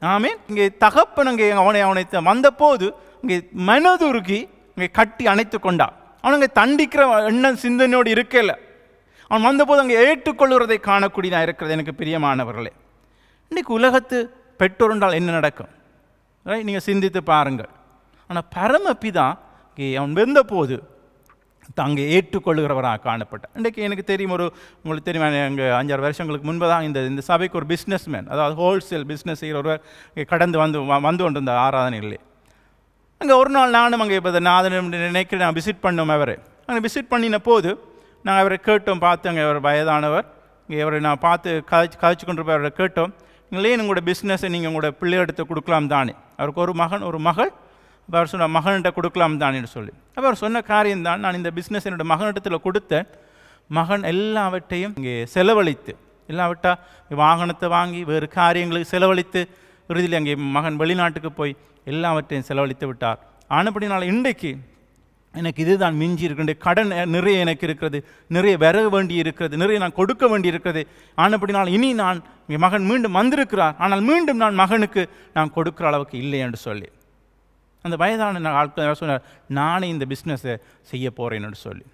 ஆமென் இங்கே தகப்பன் அங்கே அவனை அவனை த- வந்தபோது இங்கே மனதுருகி இங்கே கட்டி அணைத்து கொண்டான் அவன் அங்கே தண்டிக்கிற எண்ணம் சிந்தனையோடு இருக்கல அவன் வந்தபோது அங்கே ஏற்றுக்கொள்கிறதை காணக்கூடியதாக இருக்கிறது எனக்கு பிரியமானவர்களே இன்றைக்கு உலகத்து பெற்றோர் என்றால் என்ன நடக்கும் ரைட் நீங்கள் சிந்தித்து பாருங்கள் ஆனால் பரமபிதா இங்கே அவன் வெந்தபோது அங்கே ஏற்றுக்கொள்கிறவராக காணப்பட்டார் இன்றைக்கு எனக்கு தெரியும் ஒரு உங்களுக்கு தெரியும் எங்கள் அஞ்சாறு வருஷங்களுக்கு முன்பதாக இந்த இந்த சபைக்கு ஒரு பிஸ்னஸ்மேன் அதாவது ஹோல்சேல் பிஸ்னஸ் செய்கிற ஒருவர் இங்கே கடந்து வந்து வ- வந்து கொண்டிருந்த ஆராதனையிலே அங்கே ஒரு நாள் நானும் அங்கே இப்போ நாதன் நினைக்கிறேன் நான் விசிட் பண்ணோம் அவரை அங்கே விசிட் பண்ணின போது நாங்கள் அவரை கேட்டோம் பார்த்து அங்கே அவர் வயதானவர் இங்கே அவரை நான் பார்த்து கதைச்சு கதைச்சு கொண்டு போய் அவரை கேட்டோம் நீங்களே உங்களோட பிஸ்னஸை நீங்கள் உங்களோட பிள்ளையிடத்தை கொடுக்கலாம் தானே அவருக்கு ஒரு மகன் ஒரு மகள் அப்ப அவர் சொன்ன மகன்கிட்ட கொடுக்கலாம் தானேன்னு சொல்லி அப்போ அவர் சொன்ன காரியம் தான் நான் இந்த பிஸ்னஸ் என்னோட மகனிடத்தில் கொடுத்தேன் மகன் எல்லாவற்றையும் இங்கே செலவழித்து எல்லாவற்றா வாகனத்தை வாங்கி வேறு காரியங்களுக்கு செலவழித்து இறுதியில் அங்கே மகன் வெளிநாட்டுக்கு போய் எல்லாவற்றையும் செலவழித்து விட்டார் ஆனப்படினால் இன்றைக்கு எனக்கு இதுதான் மிஞ்சி இருக்கின்ற கடன் நிறைய எனக்கு இருக்கிறது நிறைய வர வேண்டி இருக்கிறது நிறைய நான் கொடுக்க வேண்டி இருக்கிறது ஆனப்படினால் இனி நான் என் மகன் மீண்டும் வந்திருக்கிறார் ஆனால் மீண்டும் நான் மகனுக்கு நான் கொடுக்கிற அளவுக்கு இல்லை என்று சொல்லி அந்த வயதான ஆட்கள் சொன்னார் நானே இந்த பிஸ்னஸை செய்ய போகிறேன்னு சொல்லி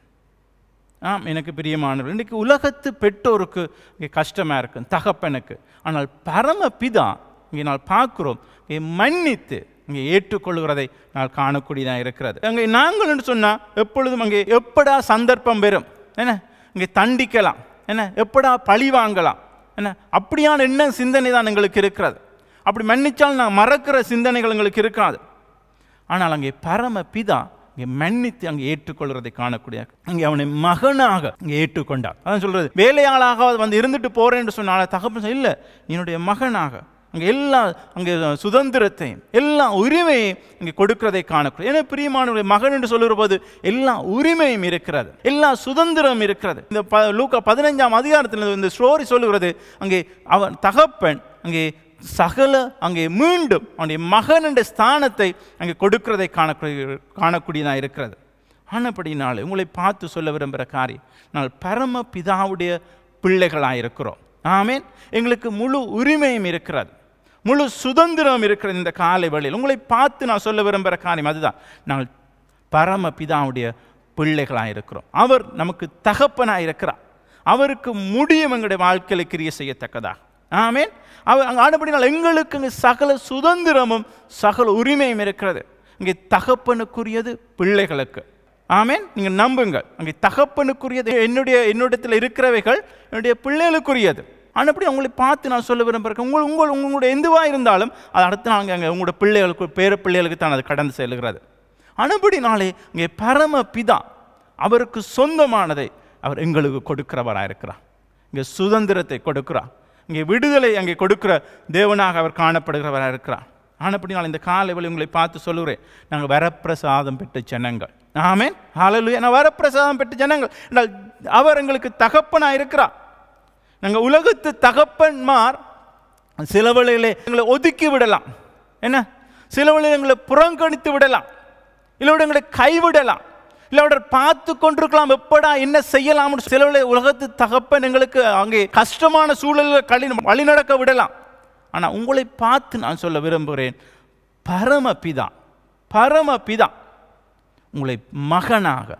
ஆம் எனக்கு பிரியமானவர் இன்றைக்கு உலகத்து பெற்றோருக்கு இங்கே கஷ்டமாக இருக்கும் தகப்பனுக்கு ஆனால் பரம பிதா இங்கே நான் பார்க்குறோம் இங்கே மன்னித்து இங்கே ஏற்றுக்கொள்கிறதை நான் காணக்கூடியதாக இருக்கிறது அங்கே நாங்கள் என்று சொன்னால் எப்பொழுதும் அங்கே எப்படா சந்தர்ப்பம் பெறும் என்ன இங்கே தண்டிக்கலாம் என்ன எப்படா பழி வாங்கலாம் என்ன அப்படியான என்ன சிந்தனை தான் எங்களுக்கு இருக்கிறது அப்படி மன்னிச்சால் நான் மறக்கிற சிந்தனைகள் எங்களுக்கு இருக்காது ஆனால் அங்கே பரம பிதா இங்கே மன்னித்து அங்கே ஏற்றுக்கொள்கிறதை காணக்கூடிய அங்கே அவனை மகனாக இங்கே ஏற்றுக்கொண்டார் அதான் சொல்றது வேலையாளாக வந்து இருந்துட்டு போறேன்னு சொன்னால தகப்பன் இல்லை என்னுடைய மகனாக அங்கே எல்லா அங்கே சுதந்திரத்தையும் எல்லா உரிமையும் இங்கே கொடுக்கிறதை காணக்கூடிய ஏன்னா பிரியமானவருடைய மகன் என்று சொல்லுகிற போது எல்லா உரிமையும் இருக்கிறது எல்லா சுதந்திரம் இருக்கிறது இந்த ப லூக்கா பதினஞ்சாம் அதிகாரத்தில் இந்த ஸ்டோரி சொல்லுகிறது அங்கே அவன் தகப்பன் அங்கே சகல அங்கே மீண்டும் அவனுடைய மகன் என்ற ஸ்தானத்தை அங்கே கொடுக்கிறதை காணக்கூடிய காணக்கூடியதாக இருக்கிறது ஆனப்படினாலே உங்களை பார்த்து சொல்ல விரும்புகிற காரியம் நாங்கள் பரம பிதாவுடைய பிள்ளைகளாக இருக்கிறோம் ஆமேன் எங்களுக்கு முழு உரிமையும் இருக்கிறது முழு சுதந்திரம் இருக்கிறது இந்த காலை வேளையில் உங்களை பார்த்து நான் சொல்ல விரும்புகிற காரியம் அதுதான் நாங்கள் பரம பிதாவுடைய பிள்ளைகளாக இருக்கிறோம் அவர் நமக்கு தகப்பனாக இருக்கிறார் அவருக்கு முடியும் எங்களுடைய வாழ்க்கையில் கிரிய செய்யத்தக்கதாக ஆமேன் அவர் அங்கே ஆனபடினால் எங்களுக்கு இங்கே சகல சுதந்திரமும் சகல உரிமையும் இருக்கிறது இங்கே தகப்பனுக்குரியது பிள்ளைகளுக்கு ஆமேன் நீங்கள் நம்புங்கள் அங்கே தகப்பனுக்குரியது என்னுடைய என்னிடத்தில் இருக்கிறவைகள் என்னுடைய பிள்ளைகளுக்குரியது ஆனப்படி உங்களை பார்த்து நான் சொல்ல விரும்புகிறேன் உங்கள் உங்கள் உங்களுடைய எதுவாக இருந்தாலும் அது அடுத்த நாள் அங்கே உங்களோட பிள்ளைகளுக்கு பேர பிள்ளைகளுக்கு தான் அது கடந்து செல்கிறது ஆனபடினாலே இங்கே பரம பிதா அவருக்கு சொந்தமானதை அவர் எங்களுக்கு கொடுக்கிறவராக இருக்கிறார் இங்கே சுதந்திரத்தை கொடுக்கிறார் இங்கே விடுதலை அங்கே கொடுக்கிற தேவனாக அவர் காணப்படுகிறவராக இருக்கிறார் ஆனப்படினால் இந்த காலை வழி உங்களை பார்த்து சொல்லுகிறேன் நாங்கள் வரப்பிரசாதம் பெற்ற ஜனங்கள் ஆமேன் ஹalleluya நான் வரப்பிரசாதம் பெற்ற ஜனங்கள் என்றால் அவர் எங்களுக்கு தகப்பனாக இருக்கிறார் நாங்கள் உலகத்து தகப்பன்மார் சில வேளையிலே எங்களை ஒதுக்கி விடலாம் என்ன சில வேளையில் எங்களை புறங்கணித்து விடலாம் இல்லோட எங்களை கைவிடலாம் இல்லோட பார்த்து கொண்டிருக்கலாம் எப்படா என்ன செய்யலாம்னு சில வேளை உலகத்து தகப்பன் எங்களுக்கு அங்கே கஷ்டமான சூழலில் களி வழி நடக்க விடலாம் ஆனால் உங்களை பார்த்து நான் சொல்ல விரும்புகிறேன் பரமபிதா பரமபிதா உங்களை மகனாக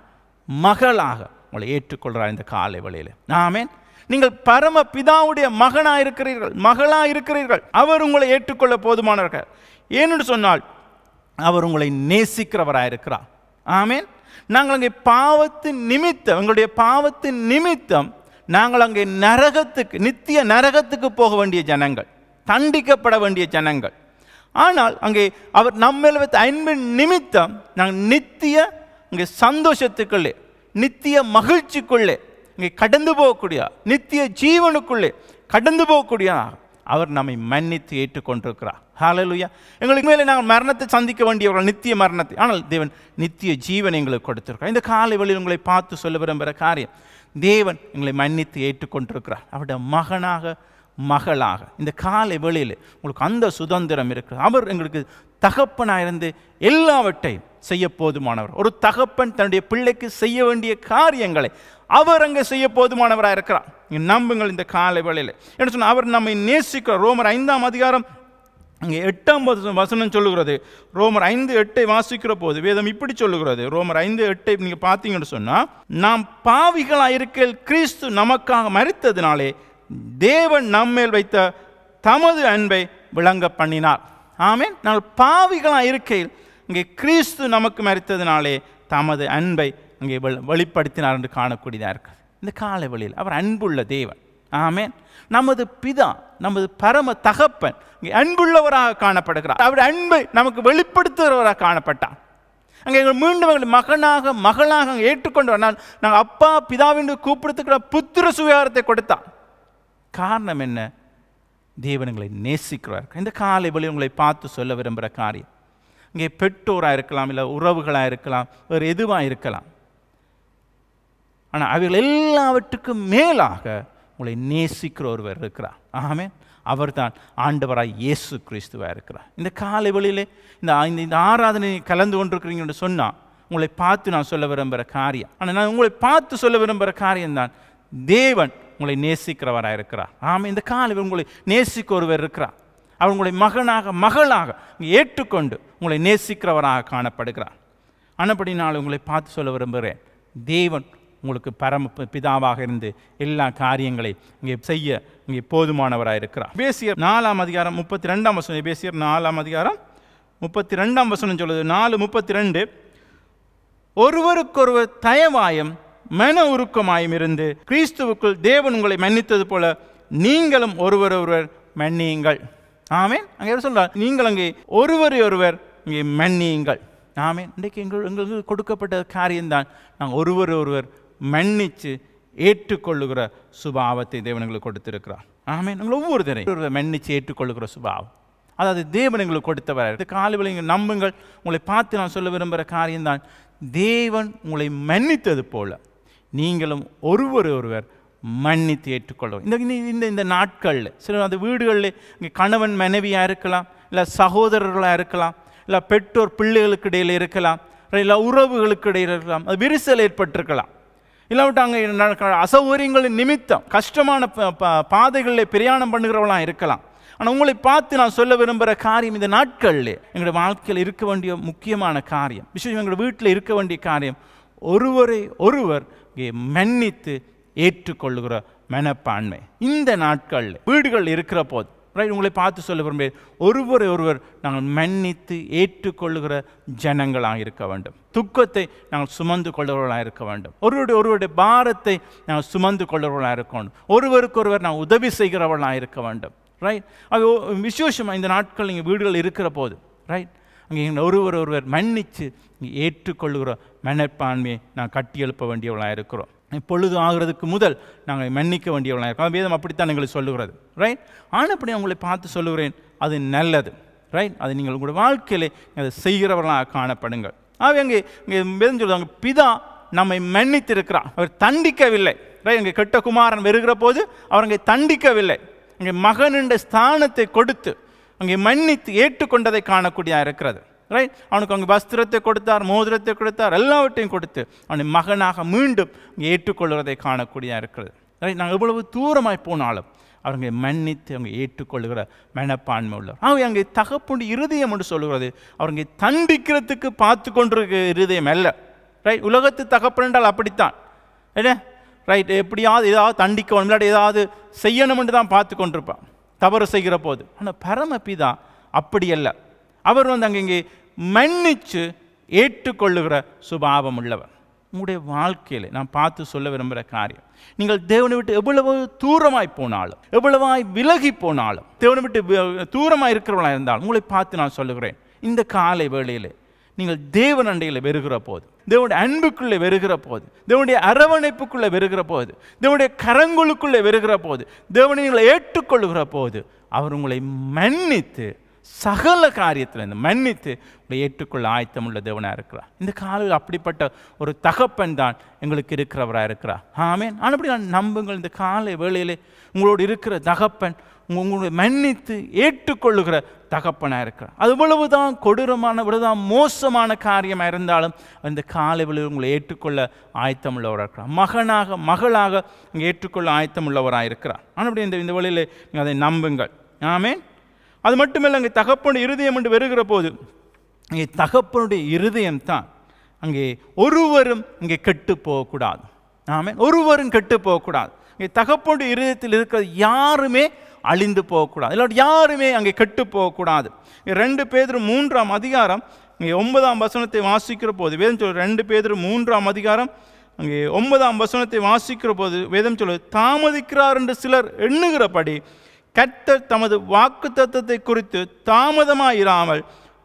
மகளாக உங்களை ஏற்றுக்கொள்கிறார் இந்த காலை வேளையில் ஆமேன் நீங்கள் பரம பிதாவுடைய மகனாக இருக்கிறீர்கள் மகளாக இருக்கிறீர்கள் அவர் உங்களை ஏற்றுக்கொள்ள போதுமானவர்கள் ஏனென்று சொன்னால் அவர் உங்களை நேசிக்கிறவராக இருக்கிறார் ஆமேன் நாங்கள் அங்கே பாவத்தின் நிமித்தம் எங்களுடைய பாவத்தின் நிமித்தம் நாங்கள் அங்கே நரகத்துக்கு நித்திய நரகத்துக்கு போக வேண்டிய ஜனங்கள் தண்டிக்கப்பட வேண்டிய ஜனங்கள் ஆனால் அங்கே அவர் நம்மேல் வைத்த அன்பின் நிமித்தம் நாங்கள் நித்திய அங்கே சந்தோஷத்துக்குள்ளே நித்திய மகிழ்ச்சிக்குள்ளே இங்கே கடந்து போகக்கூடிய நித்திய ஜீவனுக்குள்ளே கடந்து போகக்கூடிய அவர் நம்மை மன்னித்து ஏற்றுக்கொண்டிருக்கிறார் ஹalleluya எங்களுக்கு மேலே நாங்கள் மரணத்தை சந்திக்க வேண்டியவர்கள் நித்திய மரணத்தை ஆனால் தேவன் நித்திய ஜீவனை எங்களுக்கு கொடுத்திருக்கிறார் இந்த காலை வழியில் உங்களை பார்த்து சொல்ல விரும்புகிற காரியம் தேவன் எங்களை மன்னித்து ஏற்றுக்கொண்டிருக்கிறார் அவருடைய மகனாக மகளாக இந்த காலை வேளையில் உங்களுக்கு அந்த சுதந்திரம் இருக்கிறது அவர் எங்களுக்கு தகப்பனாக இருந்து எல்லாவற்றையும் செய்ய போதுமானவர் ஒரு தகப்பன் தன்னுடைய பிள்ளைக்கு செய்ய வேண்டிய காரியங்களை அவர் அங்கே செய்ய போதுமானவராக இருக்கிறார் நீங்கள் நம்புங்கள் இந்த காலை வேளையில் என்ன சொன்னால் அவர் நம்மை நேசிக்கிறார் ரோமர் ஐந்தாம் அதிகாரம் அங்கே எட்டாம் வசனம் வசனம் சொல்லுகிறது ரோமர் ஐந்து எட்டை வாசிக்கிற போது வேதம் இப்படி சொல்லுகிறது ரோமர் ஐந்து எட்டை நீங்கள் பார்த்தீங்கன்னு சொன்னால் நாம் பாவிகளாக இருக்கையில் கிறிஸ்து நமக்காக மறித்ததினாலே தேவன் நம்மேல் வைத்த தமது அன்பை விளங்க பண்ணினார் ஆமென் நாங்கள் பாவிகளாக இருக்கையில் இங்கே கிறிஸ்து நமக்கு மறித்ததினாலே தமது அன்பை அங்கே வெளி- வெளிப்படுத்தினார் என்று காணக்கூடியதாக இருக்கு இந்த காலை வழியில் அவர் அன்புள்ள தேவன் ஆமென் நமது பிதா நமது பரம தகப்பன் இங்கே அன்புள்ளவராக காணப்படுகிறார் அவர் அன்பை நமக்கு வெளிப்படுத்துகிறவராக காணப்பட்டார் அங்கே எங்கள் மீண்டும் எங்களை மகனாக மகளாக அங்கே ஏற்றுக்கொண்டு நான் நாங்கள் அப்பா பிதாவின் கூப்பிடுத்துக்கிற புத்திர சுவிகாரத்தை கொடுத்தான் காரணம் என்ன தேவன் எங்களை நேசிக்கிறார் இந்த காலை வழி உங்களை பார்த்து சொல்ல விரும்புகிற காரியம் இங்கே பெற்றோராக இருக்கலாம் இல்லை உறவுகளாக இருக்கலாம் வேறு எதுவாக இருக்கலாம் ஆனால் அவைகள் எல்லாவற்றுக்கும் மேலாக உங்களை நேசிக்கிற ஒருவர் இருக்கிறார் ஆமே அவர்தான் ஆண்டவராய் இயேசு கிறிஸ்துவாக இருக்கிறார் இந்த காலை வழியிலே இந்த இந்த- இந்த ஆராதனை கலந்து கொண்டிருக்கிறீங்கன்னு சொன்னால் உங்களை பார்த்து நான் சொல்ல விரும்புகிற காரியம் ஆனால் நான் உங்களை பார்த்து சொல்ல விரும்புகிற காரியம்தான் தேவன் உங்களை நேசிக்கிறவராக இருக்கிறார் ஆமாம் இந்த காலை உங்களை நேசிக்க ஒருவர் இருக்கிறார் அவர் உங்களை மகனாக மகளாக ஏற்றுக்கொண்டு உங்களை நேசிக்கிறவராக காணப்படுகிறார் ஆனபடினால் உங்களை பார்த்து சொல்ல விரும்புகிறேன் தேவன் உங்களுக்கு பரம பி- பிதாவாக இருந்து எல்லா காரியங்களையும் இங்கே செய்ய இங்கே போதுமானவராக இருக்கிறார் பேசியர் நாலாம் அதிகாரம் முப்பத்தி ரெண்டாம் வசனம் பேசியர் நாலாம் அதிகாரம் முப்பத்தி ரெண்டாம் வசனம் சொல்லுது நாலு முப்பத்தி ரெண்டு ஒருவருக்கொருவர் தயவாயம் மன உருக்கமாயும் இருந்து கிறிஸ்துவுக்குள் தேவன் உங்களை மன்னித்தது போல நீங்களும் ஒருவர் ஒருவர் மன்னியுங்கள் ஆமென் அங்கே என்ன சொல்றார் நீங்கள் அங்கே ஒருவரை ஒருவர் இங்கே மன்னியுங்கள் ஆமென் இன்றைக்கு எங்கள் எங்களுக்கு கொடுக்கப்பட்ட காரியம்தான் நாங்கள் ஒருவர் ஒருவர் மன்னித்து ஏற்றுக்கொள்ளுகிற சுபாவத்தை தேவன் எங்களுக்கு கொடுத்திருக்கிறார் ஆமென் உங்களை ஒவ்வொருத்தரையும் ஒருவர் மன்னித்து ஏற்றுக்கொள்ளுகிற சுபாவம் அதாவது தேவன் எங்களுக்கு கொடுத்தவர் இந்த காலையில் நீங்கள் நம்புங்கள் உங்களை பார்த்து நான் சொல்ல விரும்புகிற காரியம்தான் தேவன் உங்களை மன்னித்தது போல நீங்களும் ஒருவர் ஒருவர் மன்னித்து ஏற்றுக்கொள்ளும் இந்த இந்த- இந்த இந்த நாட்களில் சில அந்த வீடுகளில் இங்கே கணவன் மனைவியாக இருக்கலாம் இல்லை சகோதரர்களாக இருக்கலாம் இல்லை பெற்றோர் பிள்ளைகளுக்கு இடையில் இருக்கலாம் இல்லை உறவுகளுக்கு இடையில் இருக்கலாம் அது விரிசல் ஏற்பட்டிருக்கலாம் இல்லாவிட்டு அங்கே நடக்கிற அசௌகரியங்களின் நிமித்தம் கஷ்டமான ப- ப- பாதைகளில் பிரயாணம் பண்ணுகிறவங்களாம் இருக்கலாம் ஆனால் உங்களை பார்த்து நான் சொல்ல விரும்புகிற காரியம் இந்த நாட்களில் எங்களுடைய வாழ்க்கையில் இருக்க வேண்டிய முக்கியமான காரியம் விசேஷம் எங்களுடைய வீட்டில் இருக்க வேண்டிய காரியம் ஒருவரை ஒருவர் இங்கே மன்னித்து ஏற்றுக்கொள்ளுகிற மனப்பான்மை இந்த நாட்களில் வீடுகள் இருக்கிற போது ரைட் உங்களை பார்த்து சொல்ல விரும்புகிறேன் ஒருவரை ஒருவர் நாங்கள் மன்னித்து ஏற்றுக்கொள்ளுகிற ஜனங்களாக இருக்க வேண்டும் துக்கத்தை நாங்கள் சுமந்து கொள்ளுகிறவர்களாக இருக்க வேண்டும் ஒருவருடைய ஒருவருடைய பாரத்தை நாங்கள் சுமந்து கொள்ளுகிறவர்களாக இருக்க வேண்டும் ஒருவருக்கு ஒருவர் நாங்கள் உதவி செய்கிறவர்களாக இருக்க வேண்டும் ரைட் அது ஒ- விசேஷமாக இந்த நாட்கள் நீங்கள் வீடுகள் இருக்கிற போது ரைட் அங்கே எங்களை ஒருவர் ஒருவர் மன்னித்து ஏற்றுக்கொள்ளுகிற மனப்பான்மையை நான் கட்டி எழுப்ப வேண்டியவர்களாக இருக்கிறோம் பொழுது ஆகிறதுக்கு முதல் நாங்கள் மன்னிக்க வேண்டியவர்களாக இருக்கோம் வேதம் அப்படித்தான் எங்களுக்கு சொல்லுகிறது ரைட் ஆனப்படி உங்களை பார்த்து சொல்லுகிறேன் அது நல்லது ரைட் அது நீங்கள் உங்களுடைய வாழ்க்கையிலே அதை செய்கிறவர்களாக காணப்படுங்கள் ஆகவே அங்கே இங்கே வேதம் சொல்லுவாங்க பிதா நம்மை மன்னித்திருக்கிறார் அவர் தண்டிக்கவில்லை ரைட் அங்கே கெட்ட குமாரன் வருகிற போது அவர் அங்கே தண்டிக்கவில்லை அங்கே மகனுடைய ஸ்தானத்தை கொடுத்து அங்கே மன்னித்து ஏற்றுக்கொண்டதை காணக்கூடியதாக இருக்கிறது ரைட் அவனுக்கு அங்கே வஸ்திரத்தை கொடுத்தார் மோதிரத்தை கொடுத்தார் எல்லாவற்றையும் கொடுத்து அவனை மகனாக மீண்டும் இங்கே ஏற்றுக்கொள்வதை காணக்கூடியதாக இருக்கிறது ரைட் நாங்கள் எவ்வளவு தூரமாய் போனாலும் அவங்க மன்னித்து அவங்க ஏற்றுக்கொள்கிற மனப்பான்மை உள்ளவர் ஆகவே அங்கே தகப்புண்டு இருதயம் என்று சொல்லுகிறது அவங்க தண்டிக்கிறதுக்கு பார்த்து கொண்டிருக்க இருதயம் அல்ல ரைட் உலகத்து தகப்பன் என்றால் அப்படித்தான் என்ன ரைட் எப்படியாவது ஏதாவது தண்டிக்கணும் இல்லாட்டி ஏதாவது செய்யணும்னு தான் பார்த்து கொண்டிருப்பான் தவறு செய்கிற போது ஆனால் பரமபிதா அப்படி அல்ல அவர் வந்து அங்கே இங்கே மன்னிச்சு ஏற்றுக்கொள்ளுகிற சுபாவம் உள்ளவர் உங்களுடைய வாழ்க்கையில் நான் பார்த்து சொல்ல விரும்புகிற காரியம் நீங்கள் தேவனை விட்டு எவ்வளவு தூரமாய் போனாலும் எவ்வளவாய் விலகி போனாலும் தேவனை விட்டு வி- தூரமாய் இருக்கிறவங்களா இருந்தாலும் உங்களை பார்த்து நான் சொல்லுகிறேன் இந்த காலை வேளையிலே நீங்கள் தேவன் அண்டையில் வருகிற போது தேவனுடைய அன்புக்குள்ளே வருகிற போது தேவனுடைய அரவணைப்புக்குள்ளே வருகிற போது தேவனுடைய கரங்களுக்குள்ளே வருகிற போது தேவனை நீங்கள் ஏற்றுக்கொள்ளுகிற போது அவர் உங்களை மன்னித்து சகல காரியத்தில் இந்த மன்னித்து உங்களை ஏற்றுக்கொள்ள ஆயத்தமுள்ள தேவனாக இருக்கிறார் இந்த காலையில் அப்படிப்பட்ட ஒரு தகப்பன் தான் எங்களுக்கு இருக்கிறவராக இருக்கிறார் ஆமேன் ஆனால் அப்படி நான் நம்புங்கள் இந்த காலை வேளையிலே உங்களோடு இருக்கிற தகப்பன் உங்க- உங்களை மன்னித்து ஏற்றுக்கொள்ளுகிற தகப்பனாக இருக்கிறார் அது இவ்வளவுதான் கொடூரமான இவ்வளவுதான் மோசமான காரியமாக இருந்தாலும் அந்த காலை வேளையில் உங்களை ஏற்றுக்கொள்ள ஆயத்தமுள்ளவராக இருக்கிறார் மகனாக மகளாக இங்கே ஏற்றுக்கொள்ள ஆயத்தமுள்ளவராக இருக்கிறார் ஆனால் அப்படி இந்த இந்த வழியில் நீங்கள் அதை நம்புங்கள் ஆமேன் அது மட்டுமல்ல அங்கே தகப்பனுடைய இருதயம் என்று வருகிற போது அங்கே தகப்பனுடைய இருதயம் தான் அங்கே ஒருவரும் இங்கே கெட்டு போகக்கூடாது ஆமென் ஒருவரும் கெட்டு போகக்கூடாது இங்கே தகப்பனுடைய இருதயத்தில் இருக்கிற யாருமே அழிந்து போகக்கூடாது இல்லாட்டி யாருமே அங்கே கெட்டு போகக்கூடாது இங்கே ரெண்டு பேர் மூன்றாம் அதிகாரம் இங்கே ஒன்பதாம் வசனத்தை வாசிக்கிற போது வேதம் சொல்ல ரெண்டு பேர் மூன்றாம் அதிகாரம் அங்கே ஒன்பதாம் வசனத்தை வாசிக்கிற போது வேதம் சொல்லுது தாமதிக்கிறார் என்று சிலர் எண்ணுகிறபடி கர்த்தர் தமது வாக்கு தத்தத்தை குறித்து தாமதமாயிராமல்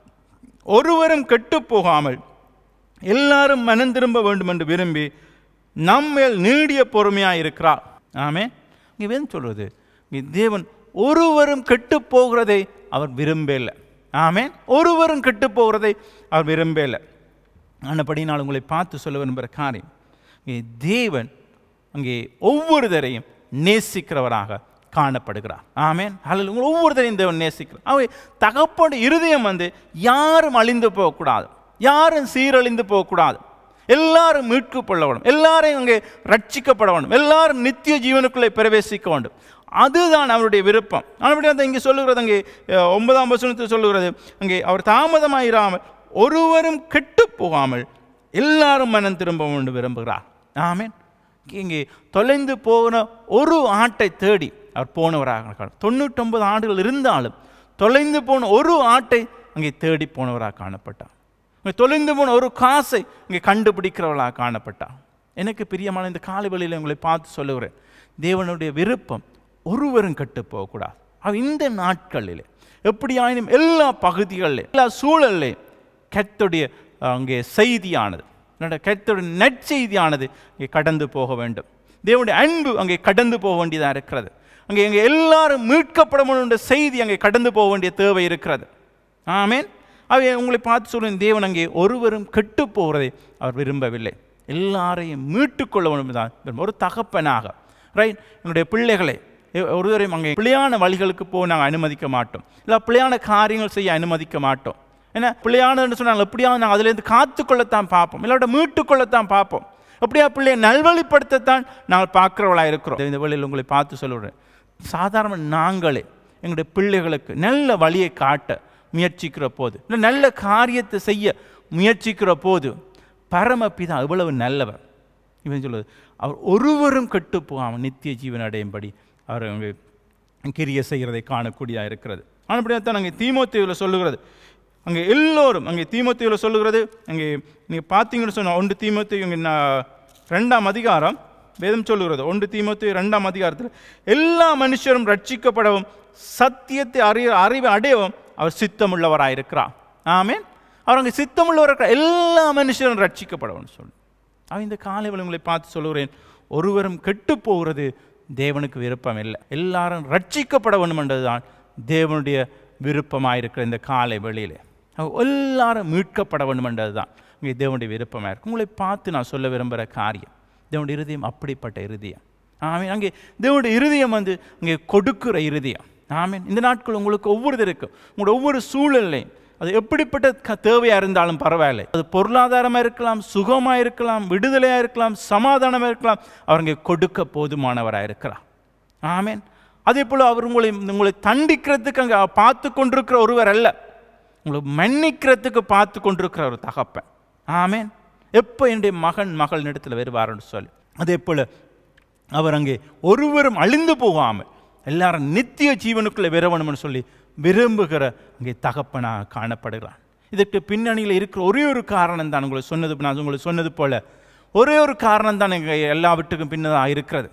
ஒருவரும் கெட்டுப் போகாமல் எல்லாரும் மனம் திரும்ப வேண்டும் என்று விரும்பி நம்மேல் நீடிய பொறுமையாக இருக்கிறார் ஆமே இங்கே வேதம் சொல்றது இங்கே தேவன் ஒருவரும் கெட்டுப் போகிறதை அவர் விரும்பல ஆமே ஒருவரும் கெட்டுப் போகிறதை அவர் விரும்பல ஆனபடி நான் உங்களை பார்த்து சொல்ல விரும்புகிற காரியம் இங்கே தேவன் அங்கே ஒவ்வொருத்தரையும் நேசிக்கிறவராக காணப்படுகிறார் ஆமேன் அதில் உங்கள் ஒவ்வொருத்தரையும் தேவன் நேசிக்கிறார் அவை தகப்போட இருதயம் வந்து யாரும் அழிந்து போகக்கூடாது யாரும் சீரழிந்து போகக்கூடாது எல்லாரும் மீட்கப்பட வேண்டும் எல்லாரையும் அங்கே ரட்சிக்கப்பட வேண்டும் எல்லாரும் நித்திய ஜீவனுக்குள்ளே பிரவேசிக்க வேண்டும் அதுதான் அவருடைய விருப்பம் அப்படி அந்த இங்கே சொல்லுகிறது அங்கே அஹ், ஒன்பதாம் வசனத்தில் சொல்லுகிறது அங்கே அவர் தாமதமாயிராமல் ஒருவரும் கெட்டு போகாமல் எல்லாரும் மனம் திரும்ப வேண்டும் விரும்புகிறார் ஆமென் இங்கே தொலைந்து போன ஒரு ஆட்டை தேடி அவர் போனவராக காண தொண்ணூற்றொன்பது ஆண்டுகள் இருந்தாலும் தொலைந்து போன ஒரு ஆட்டை அங்கே தேடி போனவராக காணப்பட்டார் இங்கே தொலைந்து போன ஒரு காசை இங்கே கண்டுபிடிக்கிறவர்களாக காணப்பட்டார் எனக்கு பிரியமான இந்த காலை வேளையில் உங்களை பார்த்து சொல்லுகிறேன் தேவனுடைய விருப்பம் ஒருவரும் கெட்டு போகக்கூடாது அவ இந்த நாட்களிலே எப்படியாயினும் எல்லா பகுதிகளிலே எல்லா சூழல்லையும் கர்த்தருடைய அங்கே செய்தியானது என்னோட கர்த்தருடைய நற்செய்தியானது இங்கே கடந்து போக வேண்டும் தேவனுடைய அன்பு அங்கே கடந்து போக வேண்டியதாக இருக்கிறது அங்கே இங்கே எல்லாரும் மீட்கப்பட என்ற செய்தி அங்கே கடந்து போக வேண்டிய தேவை இருக்கிறது ஆமேன் அவை உங்களை பார்த்து சொல்லுங்க தேவன் அங்கே ஒருவரும் கெட்டு போகிறதை அவர் விரும்பவில்லை எல்லாரையும் மீட்டுக்கொள்ள வேண்டும் தான் விரும்ப- ஒரு தகப்பனாக ரைட் என்னுடைய பிள்ளைகளை எ- ஒருவரையும் அங்கே பிள்ளையான வழிகளுக்கு போக நாங்கள் அனுமதிக்க மாட்டோம் இல்லை பிள்ளையான காரியங்கள் செய்ய அனுமதிக்க மாட்டோம் ஏன்னா பிள்ளையானன்னு சொன்னாங்க எப்படியாவது நாங்கள் அதுலேருந்து காத்துக்கொள்ளத்தான் பார்ப்போம் இல்லாட்ட மீட்டுக்கொள்ளத்தான் பார்ப்போம் எப்படியா பிள்ளையை நல்வழிப்படுத்தத்தான் நாங்கள் பார்க்குறவளாக இருக்கிறோம் இந்த வழியில் உங்களை பார்த்து சொல்லுறேன் சாதாரண நாங்களே எங்களுடைய பிள்ளைகளுக்கு நல்ல வழியை காட்ட முயற்சிக்கிற போது இல்லை நல்ல காரியத்தை செய்ய முயற்சிக்கிற போது பரமபிதா எவ்வளவு நல்லவர் இவன் சொல்லுவது அவர் ஒருவரும் கெட்டு போகாமல் நித்திய ஜீவன் அடையும்படி அவர் அங்கே கிரிய செய்கிறதை காணக்கூடியதாக இருக்கிறது ஆனால் தான் அங்கே தீமோத்தேயுவில் சொல்லுகிறது அங்கே எல்லோரும் அங்கே தீமோத்தேயுவில் சொல்லுகிறது அங்கே நீங்கள் பார்த்தீங்கன்னு சொன்னால் ஒன்று தீமோத்தேயு இங்கே நான் ரெண்டாம் அதிகாரம் வேதம் சொல்லுகிறது ஒன்று தீமோத்தேயு ரெண்டாம் அதிகாரத்தில் எல்லா மனுஷரும் ரட்சிக்கப்படவும் சத்தியத்தை அறிய அறிவை அடையவும் அவர் சித்தமுள்ளவராயிருக்கிறார் ஆமென் அவர் அங்கே சித்தமுள்ளவர் இருக்கிறார். எல்லா மனுஷரும் ரட்சிக்கப்படவும் சொல்லு அவன் இந்த காலை வேளை உங்களை பார்த்து சொல்லுகிறேன் ஒருவரும் கெட்டு போகிறது தேவனுக்கு விருப்பம் இல்லை எல்லாரும் ரட்சிக்கப்பட வேண்டும் என்றதுதான் தேவனுடைய விருப்பமாயிருக்கிற இந்த காலை வெளியிலே எல்லாரும் மீட்கப்பட வேண்டும் என்றதுதான் இங்கே தேவனுடைய விருப்பமாக இருக்கு உங்களை பார்த்து நான் சொல்ல விரும்புகிற காரியம் தேவனுடைய இருதயம் அப்படிப்பட்ட இருதயம் ஆமீன் அங்கே தேவனுடைய இருதயம் வந்து அங்கே கொடுக்கிற இருதயம் ஆமீன் இந்த நாட்கள் உங்களுக்கு ஒவ்வொருத்தருக்கும் உங்களோட ஒவ்வொரு சூழல்லையும் அது எப்படிப்பட்ட க தேவையாக இருந்தாலும் பரவாயில்லை அது பொருளாதாரமாக இருக்கலாம் சுகமாக இருக்கலாம் விடுதலையாக இருக்கலாம் சமாதானமாக இருக்கலாம் அவர் இங்கே கொடுக்க போதுமானவராக இருக்கிறார் ஆமேன் அதே போல் அவர் உங்களை உங்களை தண்டிக்கிறதுக்கு அங்கே பார்த்து கொண்டிருக்கிற ஒருவர் அல்ல உங்களை மன்னிக்கிறதுக்கு பார்த்து கொண்டிருக்கிற ஒரு தகப்பன் ஆமேன் எப்போ என்னுடைய மகன் மகள் இடத்துல வருவாருன்னு சொல்லி அதே போல் அவர் அங்கே ஒருவரும் அழிந்து போகாமல் எல்லாரும் நித்திய ஜீவனுக்குள்ளே வரணும்னு சொல்லி விரும்புகிற அங்கே தகப்பனாக காணப்படுகிறான் இதற்கு பின்னணியில் இருக்கிற ஒரே ஒரு காரணம் தான் உங்களுக்கு சொன்னது நான் உங்களுக்கு சொன்னது போல ஒரே ஒரு காரணம் தான் இங்கே எல்லாவற்றுக்கும் பின்னதாக இருக்கிறது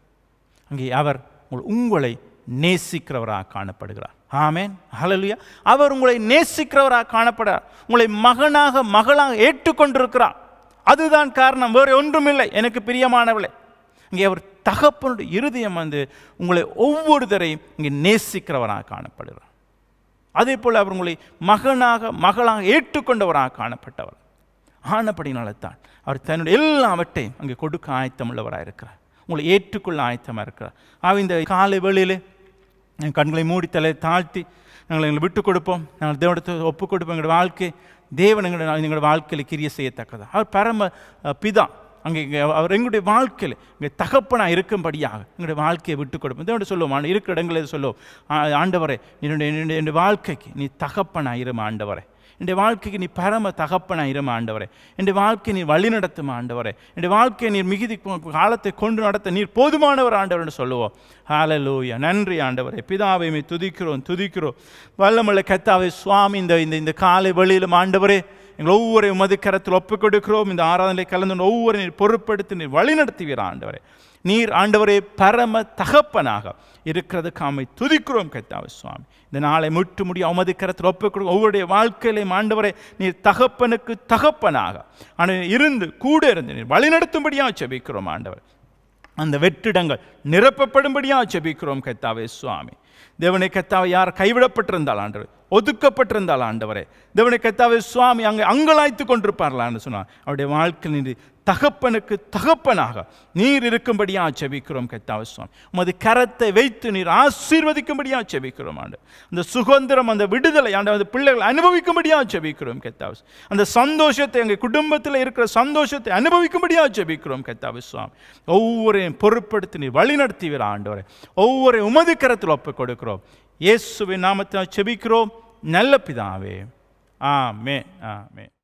அங்கே அவர் உங்கள் உங்களை நேசிக்கிறவராக காணப்படுகிறார் ஆமேன் ஹalleluya அவர் உங்களை நேசிக்கிறவராக காணப்படுகிறார் உங்களை மகனாக மகளாக ஏற்றுக்கொண்டிருக்கிறார் அதுதான் காரணம் வேறு ஒன்றுமில்லை எனக்கு பிரியமானவளே இங்கே அவர் தகப்பனுடைய இருதயம் வந்து உங்களை ஒவ்வொருத்தரையும் இங்கே நேசிக்கிறவராக காணப்படுகிறார் அதே போல் அவர் உங்களை மகனாக மகளாக ஏற்றுக்கொண்டவராக காணப்பட்டவர் ஆனப்படினால தான் அவர் தன்னுடைய எல்லாவற்றையும் அங்கே கொடுக்க ஆயத்தமுள்ளவராக இருக்கிறார் உங்களை ஏற்றுக்கொள்ள ஆயத்தமாக இருக்கிறார் ஆக இந்த காலை வேளையிலே என் கண்களை மூடி தலை தாழ்த்தி நாங்கள் எங்களை விட்டு கொடுப்போம் நாங்கள் தேவனத்தை ஒப்பு கொடுப்போம் எங்களோட வாழ்க்கை தேவன் எங்களோட எங்களோட வாழ்க்கையில் கிரிய செய்யத்தக்கதா அவர் பரம அஹ், பிதா அங்கே இங்கே அவர் எங்களுடைய வாழ்க்கையில் இங்கே தகப்பனாக இருக்கும்படியாக எங்களுடைய வாழ்க்கையை விட்டு கொடுப்போம் இதோட சொல்லுவோம் ஆண்டு இருக்கிற இடங்களில் சொல்லுவோம் ஆ- ஆண்டவரே என்னுடைய என்னுடைய என்னுடைய வாழ்க்கைக்கு நீ தகப்பனாக இருமா ஆண்டவரே என்னுடைய வாழ்க்கைக்கு நீ பரம தகப்பனாக இருமா ஆண்டவரே என்னுடைய வாழ்க்கையை நீர் வழி நடத்தும் ஆண்டவரே என்னுடைய வாழ்க்கையை நீர் மிகுதி கொ- காலத்தை கொண்டு நடத்த நீர் போதுமானவர் ஆண்டவர்னு சொல்லுவோம் ஹalleluya நன்றி ஆண்டவரே பிதாவை மே துதிக்கிறோம் துதிக்கிறோம் வல்லமுள்ள கத்தாவே சுவாமி இந்த இந்த இந்த காலை வெளியிலும் ஆண்டவரே எங்கள் ஒவ்வொரு உமது கரத்தில் ஒப்புக் கொடுக்கிறோம் இந்த ஆராதனை கலந்து ஒவ்வொரு நீர் பொறுப்படுத்தி நீர் வழி நடத்துவீர் ஆண்டவரே நீர் ஆண்டவரே பரம தகப்பனாக இருக்கிறது காமை துதிக்கிறோம் கத்தாவே சுவாமி இந்த நாளை முட்டு முடி உமது கரத்தில் ஒப்புக் கொடுக்கும் ஒவ்வொருடைய வாழ்க்கையிலையும் ஆண்டவரே நீர் தகப்பனுக்கு தகப்பனாக ஆனால் இருந்து கூட இருந்து நீர் வழி நடத்தும்படியாக செபிக்கிறோம் ஆண்டவர் அந்த வெற்றிடங்கள் நிரப்பப்படும்படியாக ஜெபிக்கிறோம் கத்தாவே சுவாமி தேவனை கத்தாவை யார் கைவிடப்பட்டிருந்தால் ஆண்டவர் ஒதுக்கப்பட்டிருந்தால் ஆண்டவரே தேவனை கத்தாவே சுவாமி அங்கே அங்கலாய்த்து கொண்டிருப்பார்களான்னு சொன்னார் அவருடைய வாழ்க்கை நீர் தகப்பனுக்கு தகப்பனாக நீர் இருக்கும்படியாக ஜெபிக்கிறோம் கத்தாவே சுவாமி உமது கரத்தை வைத்து நீர் ஆசீர்வதிக்கும்படியாக ஜெபிக்கிறோம் ஆண்டு அந்த சுதந்திரம் அந்த விடுதலை ஆண்டு அந்த பிள்ளைகள் அனுபவிக்கும்படியாக ஜெபிக்கிறோம் கத்தாவே அந்த சந்தோஷத்தை எங்கள் குடும்பத்தில் இருக்கிற சந்தோஷத்தை அனுபவிக்கும்படியாக ஜெபிக்கிறோம் கத்தாவே சுவாமி ஒவ்வொருவரையும் பொறுப்படுத்தி நீர் வழி நடத்துவீர் ஆண்டவரே ஒவ்வொரு உமது கரத்தில் ஒப்புக் கொடுக்கிறோம் இயேசுவின் நாமத்தில் செபிக்கிறோம் நல்ல பிதாவே ஆமே ஆமே